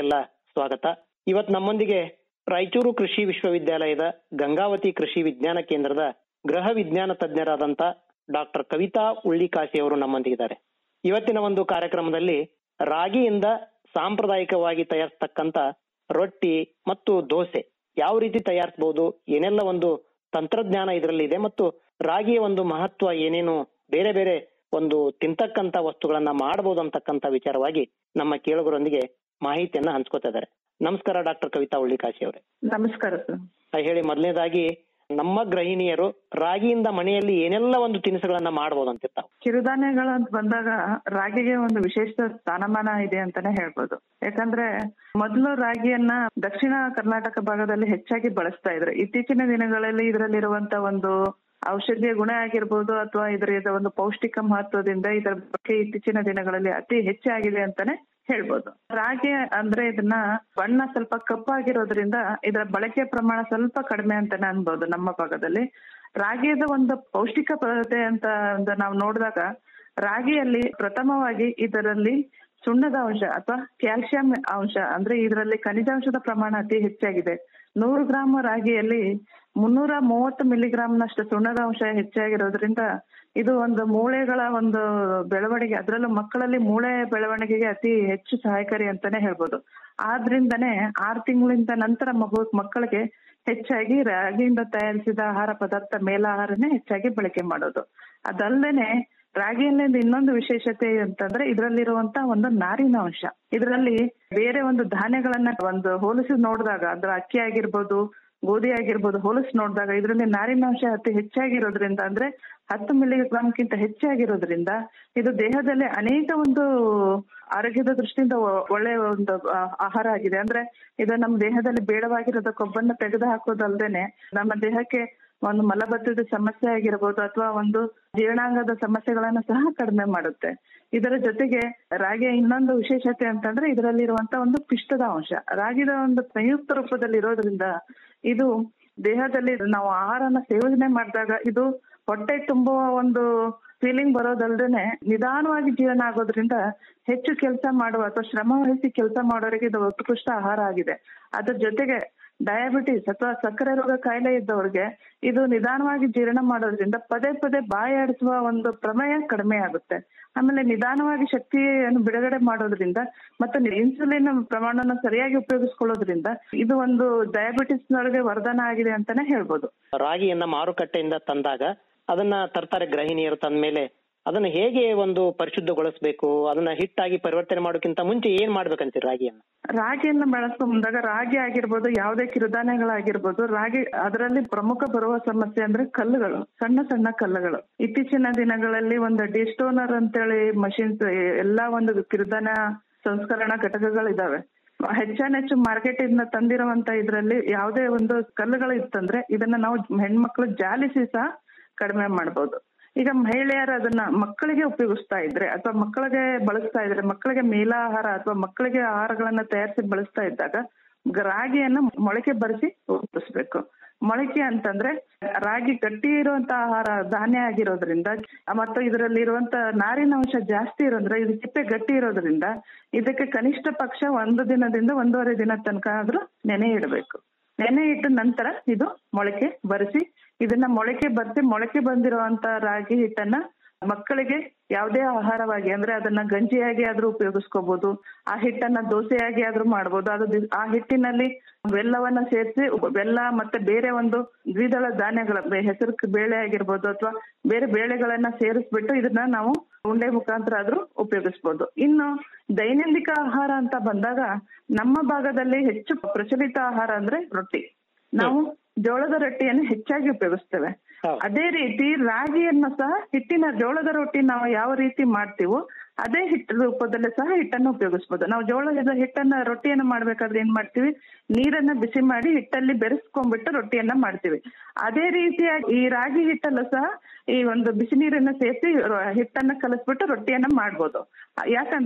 ಸ್ವಾಗತ ಇವತ್ತು ನಮ್ಮೊಂದಿಗೆ ರಾಯಚೂರು ಕೃಷಿ ವಿಶ್ವವಿದ್ಯಾಲಯದ ಗಂಗಾವತಿ ಕೃಷಿ ವಿಜ್ಞಾನ ಕೇಂದ್ರದ ಗೃಹ ವಿಜ್ಞಾನ ತಜ್ಞರಾದಂತ ಡಾಕ್ಟರ್ ಕವಿತಾ ಉಳ್ಳಿಕಾಶಿ ಅವರು ನಮ್ಮೊಂದಿಗಿದ್ದಾರೆ ಇವತ್ತಿನ ಒಂದು ಕಾರ್ಯಕ್ರಮದಲ್ಲಿ ರಾಗಿಯಿಂದ ಸಾಂಪ್ರದಾಯಿಕವಾಗಿ ತಯಾರಿಸ್ತಕ್ಕಂತ ರೊಟ್ಟಿ ಮತ್ತು ದೋಸೆ ಯಾವ ರೀತಿ ತಯಾರಿಸಬಹುದು ಏನೆಲ್ಲ ಒಂದು ತಂತ್ರಜ್ಞಾನ ಇದರಲ್ಲಿ ಇದೆ ಮತ್ತು ರಾಗಿಯ ಒಂದು ಮಹತ್ವ ಏನೇನು ಬೇರೆ ಬೇರೆ ಒಂದು ತಿಂತಕ್ಕಂತ ವಸ್ತುಗಳನ್ನ ಮಾಡಬಹುದು ಅಂತಕ್ಕಂತ ವಿಚಾರವಾಗಿ ನಮ್ಮ ಕೇಳುಗರೊಂದಿಗೆ ಮಾಹಿತಿಯನ್ನ ಹಂಚ್ಕೋತಾ ಇದ್ದಾರೆ ನಮಸ್ಕಾರ ಡಾಕ್ಟರ್ ಕವಿತಾ ಉಳ್ಳಿಕಾಶಿ ಅವರೇ ನಮಸ್ಕಾರ ಸರ್ ಆ, ಹೇಳಿ ಮೊದಲನೇದಾಗಿ ನಮ್ಮ ಗೃಹಿಣಿಯರು ರಾಗಿಯಿಂದ ಮನೆಯಲ್ಲಿ ಏನೆಲ್ಲ ಒಂದು ತಿನಿಸುಗಳನ್ನ ಮಾಡಬಹುದು ಅಂತಿರ್ತಾವ ಕಿರುಧಾನ್ಯಗಳು ಅಂತ ಬಂದಾಗ ರಾಗಿಗೆ ಒಂದು ವಿಶೇಷ ಸ್ಥಾನಮಾನ ಇದೆ ಅಂತಾನೆ ಹೇಳ್ಬೋದು ಯಾಕಂದ್ರೆ ಮೊದಲು ರಾಗಿಯನ್ನ ದಕ್ಷಿಣ ಕರ್ನಾಟಕ ಭಾಗದಲ್ಲಿ ಹೆಚ್ಚಾಗಿ ಬಳಸ್ತಾ ಇದ್ರು ಇತ್ತೀಚಿನ ದಿನಗಳಲ್ಲಿ ಇದರಲ್ಲಿರುವಂತ ಒಂದು ಔಷಧೀಯ ಗುಣ ಆಗಿರ್ಬೋದು ಅಥವಾ ಇದರ ಒಂದು ಪೌಷ್ಟಿಕ ಮಹತ್ವದಿಂದ ಇದರ ಬಗ್ಗೆ ಇತ್ತೀಚಿನ ದಿನಗಳಲ್ಲಿ ಅತಿ ಹೆಚ್ಚಾಗಿದೆ ಅಂತಾನೆ ಹೇಳ್ಬೋದು ರಾಗಿ ಅಂದ್ರೆ ಇದನ್ನ ಬಣ್ಣ ಸ್ವಲ್ಪ ಕಪ್ಪಾಗಿರೋದ್ರಿಂದ ಇದರ ಬಳಕೆ ಪ್ರಮಾಣ ಸ್ವಲ್ಪ ಕಡಿಮೆ ಅಂತಾನೆ ಅನ್ಬೋದು ನಮ್ಮ ಭಾಗದಲ್ಲಿ ರಾಗಿಯದ ಒಂದು ಪೌಷ್ಟಿಕತೆ ಅಂತ ಅಂತ ನಾವು ನೋಡಿದಾಗ ರಾಗಿಯಲ್ಲಿ ಪ್ರಥಮವಾಗಿ ಇದರಲ್ಲಿ ಸುಣ್ಣದ ಅಂಶ ಅಥವಾ ಕ್ಯಾಲ್ಸಿಯಂ ಅಂಶ ಅಂದ್ರೆ ಇದರಲ್ಲಿ ಖನಿಜಾಂಶದ ಪ್ರಮಾಣ ಅತಿ ಹೆಚ್ಚಾಗಿದೆ ನೂರು ಗ್ರಾಮ್ ರಾಗಿಯಲ್ಲಿ ಮುನ್ನೂರ ಮೂವತ್ತು ಮಿಲಿಗ್ರಾಂನಷ್ಟು ಸುಣ್ಣದ ಅಂಶ ಹೆಚ್ಚಾಗಿರೋದ್ರಿಂದ ಇದು ಒಂದು ಮೂಳೆಗಳ ಒಂದು ಬೆಳವಣಿಗೆ ಅದರಲ್ಲೂ ಮಕ್ಕಳಲ್ಲಿ ಮೂಳೆ ಬೆಳವಣಿಗೆಗೆ ಅತಿ ಹೆಚ್ಚು ಸಹಾಯಕಾರಿ ಅಂತಾನೆ ಹೇಳ್ಬೋದು ಆದ್ರಿಂದನೇ ಆರು ತಿಂಗಳಿಂದ ನಂತರ ಮಗು ಮಕ್ಕಳಿಗೆ ಹೆಚ್ಚಾಗಿ ರಾಗಿಯಿಂದ ತಯಾರಿಸಿದ ಆಹಾರ ಪದಾರ್ಥ ಮೇಲಾಹಾರನೇ ಹೆಚ್ಚಾಗಿ ಬಳಕೆ ಮಾಡೋದು ಅದಲ್ಲದೆ ರಾಗಿಯಲ್ಲಿ ಇನ್ನೊಂದು ವಿಶೇಷತೆ ಅಂತಂದ್ರೆ ಇದರಲ್ಲಿರುವಂತ ಒಂದು ನಾರಿನ ಅಂಶ ಇದರಲ್ಲಿ ಬೇರೆ ಒಂದು ಧಾನ್ಯಗಳನ್ನ ಒಂದು ಹೋಲಿಸಿ ನೋಡಿದಾಗ ಅದ್ರ ಅಕ್ಕಿ ಆಗಿರ್ಬೋದು ಗೋಧಿ ಆಗಿರ್ಬೋದು ಹೋಲಿಸಿ ನೋಡಿದಾಗ ಇದರಲ್ಲಿ ನಾರಿನಾಂಶ ಅತಿ ಹೆಚ್ಚಾಗಿರೋದ್ರಿಂದ ಅಂದ್ರೆ ಹತ್ತು ಮಿಲಿಗ್ರಾಮ್ಗಿಂತ ಹೆಚ್ಚಾಗಿರೋದ್ರಿಂದ ಇದು ದೇಹದಲ್ಲಿ ಅನೇಕ ಒಂದು ಆರೋಗ್ಯದ ದೃಷ್ಟಿಯಿಂದ ಒ- ಒಳ್ಳೆಯ ಒಂದು ಆ, ಆಹಾರ ಆಗಿದೆ ಅಂದ್ರೆ ಇದು ನಮ್ಮ ದೇಹದಲ್ಲಿ ಬೇಡವಾಗಿರೋದ ಕೊಬ್ಬನ್ನ ತೆಗೆದು ಹಾಕೋದಲ್ದೇನೆ ನಮ್ಮ ದೇಹಕ್ಕೆ ಒಂದು ಮಲಬದ್ಧತೆ ಸಮಸ್ಯೆ ಆಗಿರ್ಬೋದು ಅಥವಾ ಒಂದು ಜೀರ್ಣಾಂಗದ ಸಮಸ್ಯೆಗಳನ್ನ ಸಹ ಕಡಿಮೆ ಮಾಡುತ್ತೆ ಇದರ ಜೊತೆಗೆ ರಾಗಿಯ ಇನ್ನೊಂದು ವಿಶೇಷತೆ ಅಂತಂದ್ರೆ ಇದರಲ್ಲಿರುವಂತ ಒಂದು ಪಿಷ್ಟದ ಅಂಶ ರಾಗಿದ ಒಂದು ಸಂಯುಕ್ತ ರೂಪದಲ್ಲಿ ಇರೋದ್ರಿಂದ ಇದು ದೇಹದಲ್ಲಿ ನಾವು ಆಹಾರನ ಸೇವನೆ ಮಾಡಿದಾಗ ಇದು ಹೊಟ್ಟೆ ತುಂಬುವ ಒಂದು ಫೀಲಿಂಗ್ ಬರೋದಲ್ದೇನೆ ನಿಧಾನವಾಗಿ ಜೀವನ ಆಗೋದ್ರಿಂದ ಹೆಚ್ಚು ಕೆಲಸ ಮಾಡುವ ಅಥವಾ ಶ್ರಮ ವಹಿಸಿ ಕೆಲಸ ಮಾಡೋರಿಗೆ ಇದು ಉತ್ಕೃಷ್ಟ ಆಹಾರ ಆಗಿದೆ ಅದ್ರ ಜೊತೆಗೆ ಡಯಾಬಿಟಿಸ್ ಅಥವಾ ಸಕ್ಕರೆ ರೋಗ ಕಾಯಿಲೆ ಇದ್ದವ್ರಿಗೆ ಇದು ನಿಧಾನವಾಗಿ ಜೀರ್ಣ ಮಾಡೋದ್ರಿಂದ ಪದೇ ಪದೇ ಬಾಯಾಡಿಸುವ ಒಂದು ಪ್ರಮೇಯ ಕಡಿಮೆ ಆಗುತ್ತೆ ಆಮೇಲೆ ನಿಧಾನವಾಗಿ ಶಕ್ತಿಯನ್ನು ಬಿಡುಗಡೆ ಮಾಡೋದ್ರಿಂದ ಮತ್ತು ಇನ್ಸುಲಿನ್ ಪ್ರಮಾಣನ ಸರಿಯಾಗಿ ಉಪಯೋಗಿಸ್ಕೊಳ್ಳೋದ್ರಿಂದ ಇದು ಒಂದು ಡಯಾಬಿಟಿಸ್ ನೊಳಗೆ ವರದಾನ ಆಗಿದೆ ಅಂತಾನೆ ಹೇಳ್ಬೋದು ರಾಗಿಯನ್ನ ಮಾರುಕಟ್ಟೆಯಿಂದ ತಂದಾಗ ಅದನ್ನ ತರ್ತಾರೆ ಗೃಹಿಣಿಯರು ತಂದ ಮೇಲೆ ಅದನ್ನ ಹೇಗೆ ಒಂದು ಪರಿಶುದ್ಧಗೊಳಿಸಬೇಕು ಅದನ್ನ ಹಿಟ್ಟಾಗಿ ಪರಿವರ್ತನೆ ಮಾಡೋಕ್ಕಿಂತ ಮುಂಚೆ ಏನ್ ಮಾಡ್ಬೇಕಂತೀರಿ ರಾಗಿಯನ್ನ ರಾಗಿಯನ್ನ ಬೆಳೆಸ್ಕೊಂಡ್ ಬಂದಾಗ ರಾಗಿ ಆಗಿರ್ಬೋದು ಯಾವುದೇ ಕಿರುಧಾನ್ಯಗಳಾಗಿರ್ಬೋದು ರಾಗಿ ಅದರಲ್ಲಿ ಪ್ರಮುಖ ಬರುವ ಸಮಸ್ಯೆ ಅಂದ್ರೆ ಕಲ್ಲುಗಳು ಸಣ್ಣ ಸಣ್ಣ ಕಲ್ಲುಗಳು ಇತ್ತೀಚಿನ ದಿನಗಳಲ್ಲಿ ಒಂದು ಡಿಸ್ಟೋನರ್ ಅಂತೇಳಿ ಮಷಿನ್ಸ್ ಎಲ್ಲಾ ಒಂದು ಕಿರುಧಾನ್ಯ ಸಂಸ್ಕರಣಾ ಘಟಕಗಳಿದಾವೆ ಹೆಚ್ಚಾನೆಚ್ಚು ಮಾರ್ಕೆಟ್ ಇಂದ ತಂದಿರುವಂತ ಇದ್ರಲ್ಲಿ ಯಾವುದೇ ಒಂದು ಕಲ್ಲುಗಳು ಇತ್ತಂದ್ರೆ ಇದನ್ನ ನಾವು ಹೆಣ್ಮಕ್ಳು ಜಾಲಿಸಿ ಸಹ ಕಡಿಮೆ ಮಾಡ್ಬೋದು ಈಗ ಮಹಿಳೆಯರು ಅದನ್ನ ಮಕ್ಕಳಿಗೆ ಉಪಯೋಗಿಸ್ತಾ ಇದ್ರೆ ಅಥವಾ ಮಕ್ಕಳಿಗೆ ಬಳಸ್ತಾ ಇದ್ರೆ ಮಕ್ಕಳಿಗೆ ಮೇಲಾಹಾರ ಅಥವಾ ಮಕ್ಕಳಿಗೆ ಆಹಾರಗಳನ್ನ ತಯಾರಿಸಿ ಬಳಸ್ತಾ ಇದ್ದಾಗ ಗ- ರಾಗಿಯನ್ನ ಮೊಳಕೆ ಬರೆಸಿ ಉಪಯೋಗಿಸ್ಬೇಕು ಮೊಳಕೆ ಅಂತಂದ್ರೆ ರಾಗಿ ಗಟ್ಟಿ ಇರುವಂತ ಆಹಾರ ಧಾನ್ಯ ಆಗಿರೋದ್ರಿಂದ ಮತ್ತು ಇದರಲ್ಲಿ ಇರುವಂತ ನಾರಿನ ಅಂಶ ಜಾಸ್ತಿ ಇರೋದ್ರೆ ಇದು ಸಿಪ್ಪೆ ಗಟ್ಟಿ ಇರೋದ್ರಿಂದ ಇದಕ್ಕೆ ಕನಿಷ್ಠ ಪಕ್ಷ ಒಂದು ದಿನದಿಂದ ಒಂದೂವರೆ ದಿನ ತನಕ ಆದ್ರೂ ನೆನೆ ಇಡಬೇಕು ನೆನೆ ಇಟ್ಟ ನಂತರ ಇದು ಮೊಳಕೆ ಬರೆಸಿ ಇದನ್ನ ಮೊಳಕೆ ಬರ್ಸಿ ಮೊಳಕೆ ಬಂದಿರುವಂತ ರಾಗಿ ಹಿಟ್ಟನ್ನ ಮಕ್ಕಳಿಗೆ ಯಾವುದೇ ಆಹಾರವಾಗಿ ಅಂದ್ರೆ ಅದನ್ನ ಗಂಜಿಯಾಗಿ ಆದ್ರೂ ಉಪಯೋಗಿಸ್ಕೋಬಹುದು ಆ ಹಿಟ್ಟನ್ನ ದೋಸೆಯಾಗಿ ಆದ್ರೂ ಮಾಡ್ಬೋದು ಅದು ದಿ- ಆ ಹಿಟ್ಟಿನಲ್ಲಿ ಬೆಲ್ಲವನ್ನ ಸೇರಿಸಿ ಬೆಲ್ಲ ಮತ್ತೆ ಬೇರೆ ಒಂದು ದ್ವಿದಳ ಧಾನ್ಯಗಳ ಬೆ- ಹೆಸರು ಬೇಳೆ ಆಗಿರ್ಬೋದು ಅಥವಾ ಬೇರೆ ಬೇಳೆಗಳನ್ನ ಸೇರಿಸ್ಬಿಟ್ಟು ಇದನ್ನ ನಾವು ಉಂಡೆ ಮುಖಾಂತರ ಆದ್ರೂ ಉಪಯೋಗಿಸ್ಬೋದು ಇನ್ನು ದೈನಂದಿಕ ಆಹಾರ ಅಂತ ಬಂದಾಗ ನಮ್ಮ ಭಾಗದಲ್ಲಿ ಹೆಚ್ಚು ಪ್ರಚಲಿತ ಆಹಾರ ಅಂದ್ರೆ ರೊಟ್ಟಿ ನಾವು ಜೋಳದ ರೊಟ್ಟಿಯನ್ನು ಹೆಚ್ಚಾಗಿ ಉಪಯೋಗಿಸ್ತೇವೆ ಅದೇ ರೀತಿ ರಾಗಿಯನ್ನು ಸಹ ಹಿಟ್ಟಿನ ಜೋಳದ ರೊಟ್ಟಿ ನಾವು ಯಾವ ರೀತಿ ಮಾಡ್ತೀವೋ ಅದೇ ಹಿಟ್ಟು ರೂಪದಲ್ಲಿ ಸಹ ಹಿಟ್ಟನ್ನು ಉಪಯೋಗಿಸ್ಬೋದು ನಾವು ಜೋಳದ ಹಿಟ್ಟನ್ನ ರೊಟ್ಟಿಯನ್ನ ಮಾಡ್ಬೇಕಾದ್ರೆ ಏನ್ ಮಾಡ್ತೀವಿ ನೀರನ್ನ ಬಿಸಿ ಮಾಡಿ ಹಿಟ್ಟಲ್ಲಿ ಬೆರೆಸ್ಕೊಂಡ್ಬಿಟ್ಟು ರೊಟ್ಟಿಯನ್ನ ಮಾಡ್ತೀವಿ ಅದೇ ರೀತಿಯಾಗಿ ಈ ರಾಗಿ ಹಿಟ್ಟಲ್ಲೂ ಸಹ ಈ ಒಂದು ಬಿಸಿ ನೀರನ್ನ ಸೇರಿಸಿ ಹಿಟ್ಟನ್ನ ಕಲಸ್ಬಿಟ್ಟು ರೊಟ್ಟಿಯನ್ನ ಮಾಡ್ಬೋದು ಯಾಕಂದ್ರೆ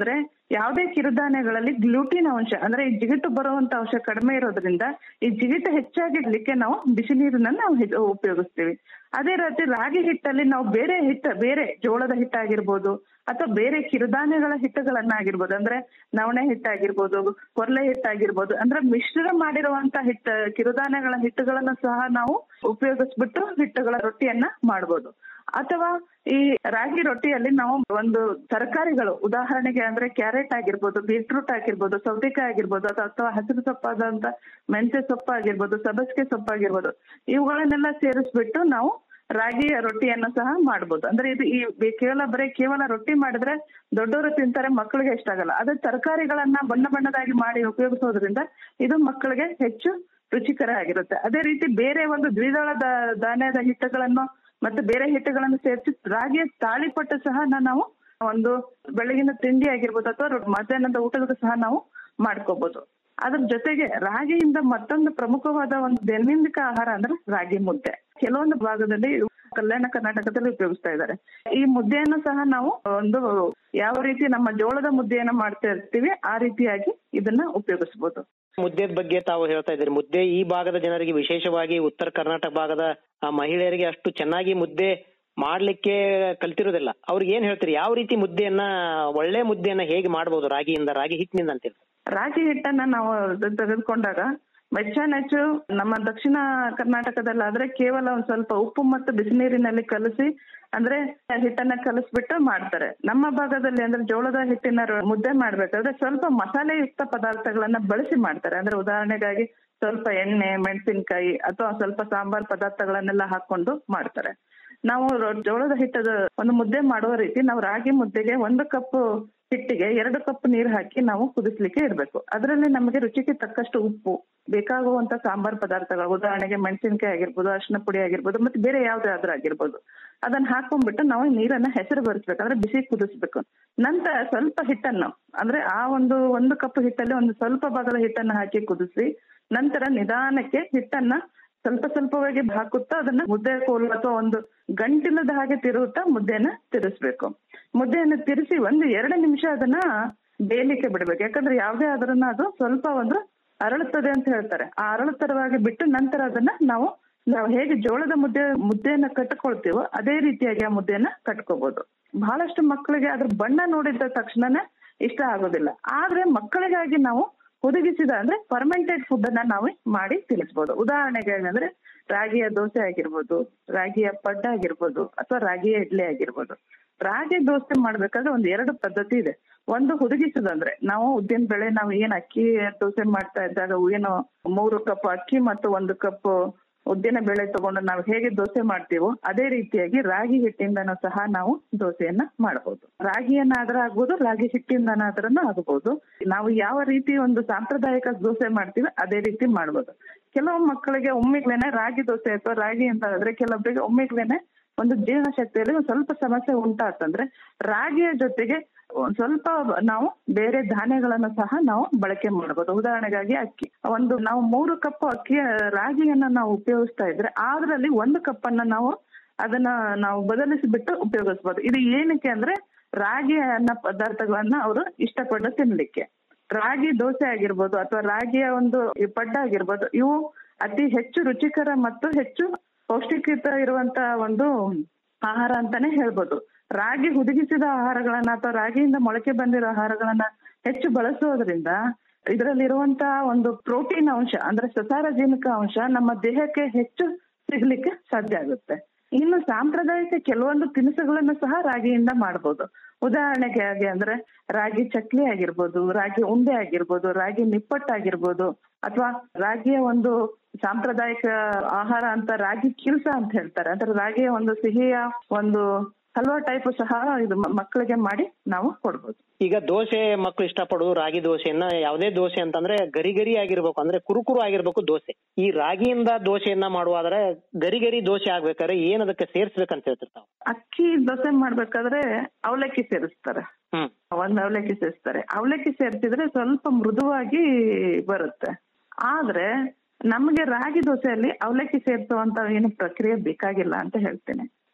ಯಾವುದೇ ಕಿರುಧಾನ್ಯಗಳಲ್ಲಿ ಗ್ಲೂಟಿನ್ ಅಂಶ ಅಂದ್ರೆ ಈ ಜಿಗಿಟು ಬರುವಂತ ಅಂಶ ಕಡಿಮೆ ಇರೋದ್ರಿಂದ ಈ ಜಿಗಿಟು ಹೆಚ್ಚಾಗಿರ್ಲಿಕ್ಕೆ ನಾವು ಬಿಸಿ ನೀರನ್ನ ನಾವು ಹೆಚ್ಚು ಉಪಯೋಗಿಸ್ತೀವಿ ಅದೇ ರೀತಿ ರಾಗಿ ಹಿಟ್ಟಲ್ಲಿ ನಾವು ಬೇರೆ ಹಿಟ್ಟು ಬೇರೆ ಜೋಳದ ಹಿಟ್ಟಾಗಿರ್ಬೋದು ಅಥವಾ ಬೇರೆ ಕಿರುಧಾನ್ಯಗಳ ಹಿಟ್ಟುಗಳನ್ನ ಆಗಿರ್ಬೋದು ಅಂದ್ರೆ ನವಣೆ ಹಿಟ್ಟಾಗಿರ್ಬೋದು ಕೊರ್ಲೆ ಹಿಟ್ಟಾಗಿರ್ಬೋದು ಅಂದ್ರೆ ಮಿಶ್ರಣ ಮಾಡಿರುವಂತ ಹಿಟ್ಟು ಕಿರುಧಾನ್ಯಗಳ ಹಿಟ್ಟುಗಳನ್ನ ಸಹ ನಾವು ಉಪಯೋಗಿಸ್ಬಿಟ್ಟು ಹಿಟ್ಟುಗಳ ರೊಟ್ಟಿಯನ್ನ ಮಾಡ್ಬೋದು ಅಥವಾ ಈ ರಾಗಿ ರೊಟ್ಟಿಯಲ್ಲಿ ನಾವು ಒಂದು ತರಕಾರಿಗಳು ಉದಾಹರಣೆಗೆ ಅಂದ್ರೆ ಕ್ಯಾರೆಟ್ ಆಗಿರ್ಬೋದು ಬೀಟ್ರೂಟ್ ಆಗಿರ್ಬೋದು ಸೌತೆಕಾಯಿ ಆಗಿರ್ಬೋದು ಅಥವಾ ಅಥವಾ ಹಸಿರು ಸೊಪ್ಪಾದಂತ ಮೆಂತ್ಯ ಸೊಪ್ಪು ಆಗಿರ್ಬೋದು ಸಬಸ್ಗೆ ಸೊಪ್ಪು ಆಗಿರ್ಬೋದು ಇವುಗಳನ್ನೆಲ್ಲ ಸೇರಿಸ್ಬಿಟ್ಟು ನಾವು ರಾಗಿಯ ರೊಟ್ಟಿಯನ್ನು ಸಹ ಮಾಡ್ಬೋದು ಅಂದ್ರೆ ಇದು ಈ ಬೆ- ಕೇವಲ ಬರೀ ಕೇವಲ ರೊಟ್ಟಿ ಮಾಡಿದ್ರೆ ದೊಡ್ಡವರು ತಿಂತಾರೆ ಮಕ್ಕಳಿಗೆ ಇಷ್ಟ ಆಗಲ್ಲ ಅದೇ ತರಕಾರಿಗಳನ್ನ ಬಣ್ಣ ಬಣ್ಣದಾಗಿ ಮಾಡಿ ಉಪಯೋಗಿಸೋದ್ರಿಂದ ಇದು ಮಕ್ಕಳಿಗೆ ಹೆಚ್ಚು ರುಚಿಕರ ಆಗಿರುತ್ತೆ ಅದೇ ರೀತಿ ಬೇರೆ ಒಂದು ದ್ವಿದಳ ದ- ಧಾನ್ಯದ ಹಿಟ್ಟುಗಳನ್ನು ಮತ್ತೆ ಬೇರೆ ಹಿಟ್ಟುಗಳನ್ನು ಸೇರಿಸಿ ರಾಗಿಯ ತಾಳಿಪಟ್ಟು ಸಹ ನಾವು ಒಂದು ಬೆಳಗಿನ ತಿಂಡಿ ಆಗಿರ್ಬೋದು ಅಥವಾ ರೊ- ಮಧ್ಯಾಹ್ನದ ಊಟದ ಸಹ ನಾವು ಮಾಡ್ಕೋಬಹುದು ಅದ್ರ ಜೊತೆಗೆ ರಾಗಿಯಿಂದ ಮತ್ತೊಂದು ಪ್ರಮುಖವಾದ ಒಂದು ದೈನಂದಿಕ ಆಹಾರ ಅಂದ್ರೆ ರಾಗಿ ಮುದ್ದೆ ಕೆಲವೊಂದು ಭಾಗದಲ್ಲಿ ಕಲ್ಯಾಣ ಕರ್ನಾಟಕದಲ್ಲಿ ಉಪಯೋಗಿಸ್ತಾ ಇದ್ದಾರೆ ಈ ಮುದ್ದೆಯನ್ನು ಸಹ ನಾವು ಒಂದು ಯಾವ ರೀತಿ ನಮ್ಮ ಜೋಳದ ಮುದ್ದೆಯನ್ನ ಮಾಡ್ತಾ ಇರ್ತೀವಿ ಆ ರೀತಿಯಾಗಿ ಇದನ್ನ ಉಪಯೋಗಿಸಬಹುದು ಮುದ್ದೆ ಬಗ್ಗೆ ತಾವು ಹೇಳ್ತಾ ಇದ್ದೀರಿ ಮುದ್ದೆ ಈ ಭಾಗದ ಜನರಿಗೆ ವಿಶೇಷವಾಗಿ ಉತ್ತರ ಕರ್ನಾಟಕ ಭಾಗದ ಆ, ಮಹಿಳೆಯರಿಗೆ ಅಷ್ಟು ಚೆನ್ನಾಗಿ ಮುದ್ದೆ ಮಾಡ್ಲಿಕ್ಕೆ ಕಲ್ತಿರೋದಿಲ್ಲ ಅವ್ರಿಗೆ ಏನ್ ಹೇಳ್ತೀರಿ ಯಾವ ರೀತಿ ಮುದ್ದೆಯನ್ನ ಒಳ್ಳೆ ಮುದ್ದೆಯನ್ನ ಹೇಗೆ ಮಾಡ್ಬೋದು ರಾಗಿಯಿಂದ ರಾಗಿ ಹಿಟ್ಟಿನಿಂದ ಅಂತೀರಿ ರಾಗಿ ಹಿಟ್ಟನ್ನ ನಾವು ತ- ತೆಗೆದುಕೊಂಡಾಗ ಹೆಚ್ಚಾನೆಚ್ಚು ನಮ್ಮ ದಕ್ಷಿಣ ಕರ್ನಾಟಕದಲ್ಲಾದ್ರೆ ಕೇವಲ ಒಂದ್ ಸ್ವಲ್ಪ ಉಪ್ಪು ಮತ್ತು ಬಿಸಿನೀರಿನಲ್ಲಿ ಕಲಸಿ ಅಂದ್ರೆ ಹಿಟ್ಟನ್ನ ಕಲಸ್ಬಿಟ್ಟು ಮಾಡ್ತಾರೆ ನಮ್ಮ ಭಾಗದಲ್ಲಿ ಅಂದ್ರೆ ಜೋಳದ ಹಿಟ್ಟಿನ ರ- ಮುದ್ದೆ ಮಾಡ್ಬೇಕಾದ್ರೆ ಸ್ವಲ್ಪ ಮಸಾಲೆಯುಕ್ತ ಪದಾರ್ಥಗಳನ್ನ ಬಳಸಿ ಮಾಡ್ತಾರೆ ಅಂದ್ರೆ ಉದಾಹರಣೆಗಾಗಿ ಸ್ವಲ್ಪ ಎಣ್ಣೆ ಮೆಣಸಿನಕಾಯಿ ಅಥವಾ ಸ್ವಲ್ಪ ಸಾಂಬಾರ್ ಪದಾರ್ಥಗಳನ್ನೆಲ್ಲ ಹಾಕೊಂಡು ಮಾಡ್ತಾರೆ ನಾವು ರೊ- ಜೋಳದ ಹಿಟ್ಟದ ಒಂದು ಮುದ್ದೆ ಮಾಡುವ ರೀತಿ ನಾವು ರಾಗಿ ಮುದ್ದೆಗೆ ಒಂದು ಕಪ್ ಹಿಟ್ಟಿಗೆ ಎರಡು ಕಪ್ ನೀರು ಹಾಕಿ ನಾವು ಕುದಿಸ್ಲಿಕ್ಕೆ ಇಡಬೇಕು ಅದರಲ್ಲಿ ನಮಗೆ ರುಚಿಗೆ ತಕ್ಕಷ್ಟು ಉಪ್ಪು ಬೇಕಾಗುವಂತ ಸಾಂಬಾರ್ ಪದಾರ್ಥಗಳು ಉದಾಹರಣೆಗೆ ಮೆಣಸಿನಕಾಯಿ ಆಗಿರ್ಬೋದು ಅರಿಶಿನ ಪುಡಿ ಆಗಿರ್ಬೋದು ಮತ್ತೆ ಬೇರೆ ಯಾವ್ದಾದ್ರೂ ಆಗಿರ್ಬೋದು ಅದನ್ನ ಹಾಕೊಂಡ್ಬಿಟ್ಟು ನಾವು ನೀರನ್ನ ಹೆಸರು ಬರಿಸ್ಬೇಕು ಅಂದ್ರೆ ಬಿಸಿ ಕುದಿಸ್ಬೇಕು ನಂತರ ಸ್ವಲ್ಪ ಹಿಟ್ಟನ್ನು ಅಂದ್ರೆ ಆ ಒಂದು ಒಂದು ಕಪ್ ಹಿಟ್ಟಲ್ಲಿ ಒಂದು ಸ್ವಲ್ಪ ಭಾಗದ ಹಿಟ್ಟನ್ನ ಹಾಕಿ ಕುದಿಸಿ ನಂತರ ನಿಧಾನಕ್ಕೆ ಹಿಟ್ಟನ್ನ ಸ್ವಲ್ಪ ಸ್ವಲ್ಪವಾಗಿ ಹಾಕುತ್ತಾ ಅದನ್ನ ಮುದ್ದೆ ಕೋಲು ಅಥವಾ ಒಂದು ಗಂಟಿಲ್ಲದ ಹಾಗೆ ತಿರುಗುತ್ತಾ ಮುದ್ದೆನ ತಿರ್ಸ್ಬೇಕು ಮುದ್ದೆಯನ್ನು ತಿರ್ಸಿ ಒಂದು ಎರಡು ನಿಮಿಷ ಅದನ್ನ ಬೇಯಲಿಕ್ಕೆ ಬಿಡ್ಬೇಕು ಯಾಕಂದ್ರೆ ಯಾವ್ದೇ ಆದ್ರನ್ನ ಅದು ಸ್ವಲ್ಪ ಒಂದು ಅರಳುತ್ತದೆ ಅಂತ ಹೇಳ್ತಾರೆ ಆ ಅರಳುತ್ತರವಾಗಿ ಬಿಟ್ಟು ನಂತರ ಅದನ್ನ ನಾವು ನಾವು ಹೇಗೆ ಜೋಳದ ಮುದ್ದೆ ಮುದ್ದೆಯನ್ನ ಕಟ್ಕೊಳ್ತೀವೋ ಅದೇ ರೀತಿಯಾಗಿ ಆ ಮುದ್ದೆಯನ್ನ ಕಟ್ಕೋಬಹುದು ಬಹಳಷ್ಟು ಮಕ್ಕಳಿಗೆ ಅದ್ರ ಬಣ್ಣ ನೋಡಿದ ತಕ್ಷಣನೇ ಇಷ್ಟ ಆಗೋದಿಲ್ಲ ಆದ್ರೆ ಮಕ್ಕಳಿಗಾಗಿ ನಾವು ಹುದುಗಿಸಿದ ಅಂದ್ರೆ ಫರ್ಮೆಂಟೆಡ್ ಫುಡ್ ಅನ್ನ ನಾವು ಮಾಡಿ ತಿಳಿಸ್ಬೋದು ಉದಾಹರಣೆಗೆ ಅಂದ್ರೆ ರಾಗಿಯ ದೋಸೆ ಆಗಿರ್ಬೋದು ರಾಗಿಯ ಪಡ್ಡ ಆಗಿರ್ಬೋದು ಅಥವಾ ರಾಗಿಯ ಇಡ್ಲಿ ಆಗಿರ್ಬೋದು ರಾಗಿ ದೋಸೆ ಮಾಡ್ಬೇಕಾದ್ರೆ ಒಂದ್ ಎರಡು ಪದ್ಧತಿ ಇದೆ ಒಂದು ಹುದುಗಿಸುದಂದ್ರೆ ನಾವು ಉದ್ದಿನ ಬೆಳೆ ನಾವು ಏನ್ ಅಕ್ಕಿ ದೋಸೆ ಮಾಡ್ತಾ ಇದ್ದಾಗ ಏನು ಮೂರು ಕಪ್ ಅಕ್ಕಿ ಮತ್ತು ಒಂದು ಕಪ್ ಉದ್ದಿನ ಬೇಳೆ ತಗೊಂಡು ನಾವು ಹೇಗೆ ದೋಸೆ ಮಾಡ್ತೀವೋ ಅದೇ ರೀತಿಯಾಗಿ ರಾಗಿ ಹಿಟ್ಟಿಂದನೂ ಸಹ ನಾವು ದೋಸೆಯನ್ನ ಮಾಡಬಹುದು ರಾಗಿಯನ್ನಾದ್ರೂ ಆಗ್ಬೋದು ರಾಗಿ ಹಿಟ್ಟಿಂದನಾದ್ರೂ ಆಗಬಹುದು ನಾವು ಯಾವ ರೀತಿ ಒಂದು ಸಾಂಪ್ರದಾಯಿಕ ದೋಸೆ ಮಾಡ್ತೀವಿ ಅದೇ ರೀತಿ ಮಾಡ್ಬೋದು ಕೆಲವು ಮಕ್ಕಳಿಗೆ ಒಮ್ಮಿಗ್ಲೇನೆ ರಾಗಿ ದೋಸೆ ಅಥವಾ ರಾಗಿ ಅಂತ ಹೇಳಿದ್ರೆ ಕೆಲವೊಬ್ಬರಿಗೆ ಒಮ್ಮಿಗ್ಲೇನೆ ಒಂದು ಜೀರ್ಣಶಕ್ತಿಯಲ್ಲಿ ಒಂದು ಸ್ವಲ್ಪ ಸಮಸ್ಯೆ ಉಂಟಾತಂದ್ರೆ ರಾಗಿಯ ಜೊತೆಗೆ ಒಂದ್ ಸ್ವಲ್ಪ ನಾವು ಬೇರೆ ಧಾನ್ಯಗಳನ್ನು ಸಹ ನಾವು ಬಳಕೆ ಮಾಡಬಹುದು ಉದಾಹರಣೆಗಾಗಿ ಅಕ್ಕಿ ಒಂದು ನಾವು ಮೂರು ಕಪ್ ಅಕ್ಕಿ ರಾಗಿಯನ್ನ ನಾವು ಉಪಯೋಗಿಸ್ತಾ ಇದ್ರೆ ಅದರಲ್ಲಿ ಒಂದು ಕಪ್ ಅನ್ನ ನಾವು ಅದನ್ನ ನಾವು ಬದಲಿಸಿಬಿಟ್ಟು ಉಪಯೋಗಿಸ್ಬೋದು ಇದು ಏನಕ್ಕೆ ಅಂದ್ರೆ ರಾಗಿ ಅನ್ನ ಪದಾರ್ಥಗಳನ್ನ ಅವರು ಇಷ್ಟಪಟ್ಟು ತಿನ್ಲಿಕ್ಕೆ ರಾಗಿ ದೋಸೆ ಆಗಿರ್ಬೋದು ಅಥವಾ ರಾಗಿಯ ಒಂದು ಈ ಪಡ್ಡ ಆಗಿರ್ಬೋದು ಇವು ಅತಿ ಹೆಚ್ಚು ರುಚಿಕರ ಮತ್ತು ಹೆಚ್ಚು ಪೌಷ್ಟಿಕತೆ ಇರುವಂತ ಒಂದು ಆಹಾರ ಅಂತಾನೆ ಹೇಳ್ಬೋದು ರಾಗಿ ಹುದುಗಿಸಿದ ಆಹಾರಗಳನ್ನ ಅಥವಾ ರಾಗಿಯಿಂದ ಮೊಳಕೆ ಬಂದಿರೋ ಆಹಾರಗಳನ್ನ ಹೆಚ್ಚು ಬಳಸೋದ್ರಿಂದ ಇದರಲ್ಲಿರುವಂತ ಒಂದು ಪ್ರೋಟೀನ್ ಅಂಶ ಅಂದ್ರೆ ಸಸಾರಜನಕ ಅಂಶ ನಮ್ಮ ದೇಹಕ್ಕೆ ಹೆಚ್ಚು ಸಿಗ್ಲಿಕ್ಕೆ ಸಾಧ್ಯ ಆಗುತ್ತೆ ಇನ್ನು ಸಾಂಪ್ರದಾಯಿಕ ಕೆಲವೊಂದು ತಿನಿಸುಗಳನ್ನು ಸಹ ರಾಗಿಯಿಂದ ಮಾಡಬಹುದು ಉದಾಹರಣೆಗೆ ಹಾಗೆ ಅಂದ್ರೆ ರಾಗಿ ಚಕ್ಲಿ ಆಗಿರ್ಬೋದು ರಾಗಿ ಉಂಡೆ ಆಗಿರ್ಬೋದು ರಾಗಿ ನಿಪ್ಪಟ್ಟು ಆಗಿರ್ಬೋದು ಅಥವಾ ರಾಗಿಯ ಒಂದು ಸಾಂಪ್ರದಾಯಿಕ ಆಹಾರ ಅಂತ ರಾಗಿ ಕಿಲ್ಸ ಅಂತ ಹೇಳ್ತಾರೆ ಅಂದ್ರೆ ರಾಗಿಯ ಒಂದು ಸಿಹಿಯ ಒಂದು ಹಲ್ವಾ ಟೈಪ್ ಸಹ ಇದು ಮ- ಮಕ್ಕಳಿಗೆ ಮಾಡಿ ನಾವು ಕೊಡ್ಬೋದು ಈಗ ದೋಸೆ ಮಕ್ಕಳು ಇಷ್ಟಪಡೋದು ರಾಗಿ ದೋಸೆಯನ್ನ ಯಾವುದೇ ದೋಸೆ ಅಂತಂದ್ರೆ ಗರಿ ಗರಿ ಆಗಿರ್ಬೇಕು ಅಂದ್ರೆ ಕುರುಕುರು ಆಗಿರ್ಬೇಕು ದೋಸೆ ಈ ರಾಗಿಯಿಂದ ದೋಸೆಯನ್ನ ಮಾಡುವಾದ್ರೆ ಗರಿ ಗರಿ ದೋಸೆ ಆಗ್ಬೇಕಾದ್ರೆ ಏನ್ ಅದಕ್ಕೆ ಸೇರ್ಸ್ಬೇಕಂತ ಹೇಳ್ತಿರ್ತಾವ ಅಕ್ಕಿ ದೋಸೆ ಮಾಡ್ಬೇಕಾದ್ರೆ ಅವಲಕ್ಕಿ ಸೇರಿಸ್ತಾರೆ ಹ್ಮ್ ಒಂದ್ ಅವಲಕ್ಕಿ ಸೇರಿಸ್ತಾರೆ ಅವಲಕ್ಕಿ ಸೇರಿಸಿದ್ರೆ ಸ್ವಲ್ಪ ಮೃದುವಾಗಿ ಬರುತ್ತೆ ಆದ್ರೆ ನಮಗೆ ರಾಗಿ ದೋಸೆಯಲ್ಲಿ ಅವಲಕ್ಕಿ ಸೇರಿಸುವಂತ ಏನು ಪ್ರಕ್ರಿಯೆ ಬೇಕಾಗಿಲ್ಲ ಅಂತ ಹೇಳ್ತೇನೆ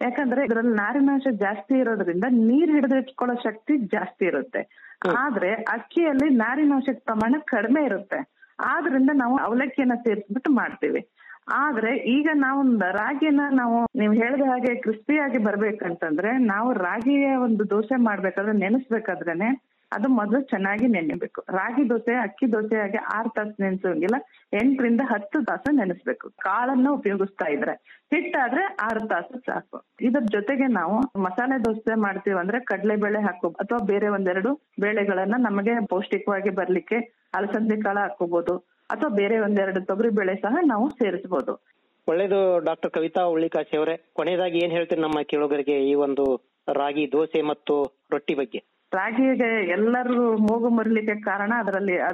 ಯಾಕಂದ್ರೆ ಇದರಲ್ಲಿ ನಾರಿನಾಂಶ ಜಾಸ್ತಿ ಇರೋದ್ರಿಂದ ನೀರ್ ಹಿಡಿದಿಟ್ಕೊಳ್ಳೋ ಶಕ್ತಿ ಜಾಸ್ತಿ ಇರುತ್ತೆ ಆದ್ರೆ ಅಕ್ಕಿಯಲ್ಲಿ ನಾರಿನಾಂಶದ ಪ್ರಮಾಣ ಕಡಿಮೆ ಇರುತ್ತೆ ಆದ್ರಿಂದ ನಾವು ಅವಲಕ್ಕಿಯನ್ನ ಸೇರಿಸ್ಬಿಟ್ಟು ಮಾಡ್ತೀವಿ ಆದ್ರೆ ಈಗ ನಾವು ರಾಗಿನ ನಾವು ನೀವು ಹೇಳಿದ ಹಾಗೆ ಕ್ರಿಸ್ಪಿಯಾಗಿ ಬರ್ಬೇಕಂತಂದ್ರೆ ನಾವು ರಾಗಿಯ ಒಂದು ದೋಸೆ ಮಾಡ್ಬೇಕಾದ್ರೆ ನೆನೆಸ್ಬೇಕಾದ್ರೇನೆ ಅದು ಮೊದಲು ಚೆನ್ನಾಗಿ ನೆನೆಬೇಕು ರಾಗಿ ದೋಸೆ ಅಕ್ಕಿ ದೋಸೆ ಹಾಗೆ ಆರು ತಾಸು ನೆನೆಸೋಂಗಿಲ್ಲ ಎಂಟರಿಂದ ಹತ್ತು ತಾಸು ನೆನೆಸ್ಬೇಕು ಕಾಳನ್ನ ಉಪಯೋಗಿಸ್ತಾ ಇದ್ರೆ ಹಿಟ್ಟಾದ್ರೆ ಆರು ತಾಸು ಸಾಕು ಇದ್ರ ಜೊತೆಗೆ ನಾವು ಮಸಾಲೆ ದೋಸೆ ಮಾಡ್ತೀವಿ ಅಂದ್ರೆ ಕಡಲೆಬೇಳೆ ಹಾಕೋ ಅಥವಾ ಬೇರೆ ಒಂದೆರಡು ಬೇಳೆಗಳನ್ನ ನಮಗೆ ಪೌಷ್ಟಿಕವಾಗಿ ಬರ್ಲಿಕ್ಕೆ ಅಲಸಂದೆ ಕಾಳು ಹಾಕೋಬಹುದು ಅಥವಾ ಬೇರೆ ಒಂದೆರಡು ತೊಗರಿ ಬೇಳೆ ಸಹ ನಾವು ಸೇರಿಸಬಹುದು ಒಳ್ಳೇದು ಡಾಕ್ಟರ್ ಕವಿತಾ ಉಳ್ಳಿಕಾಶಿ ಅವರೇ ಕೊನೆಯದಾಗಿ ಏನ್ ಹೇಳ್ತೀರಿ ನಮ್ಮ ಕೇಳುಗರಿಗೆ ಈ ಒಂದು ರಾಗಿ ದೋಸೆ ಮತ್ತು ರೊಟ್ಟಿ ಬಗ್ಗೆ ರಾಗಿಗೆ ಎಲ್ಲರೂ ಮೂಗು ಮುರಿಲಿಕ್ಕೆ ಕಾರಣ ಅದರಲ್ಲಿ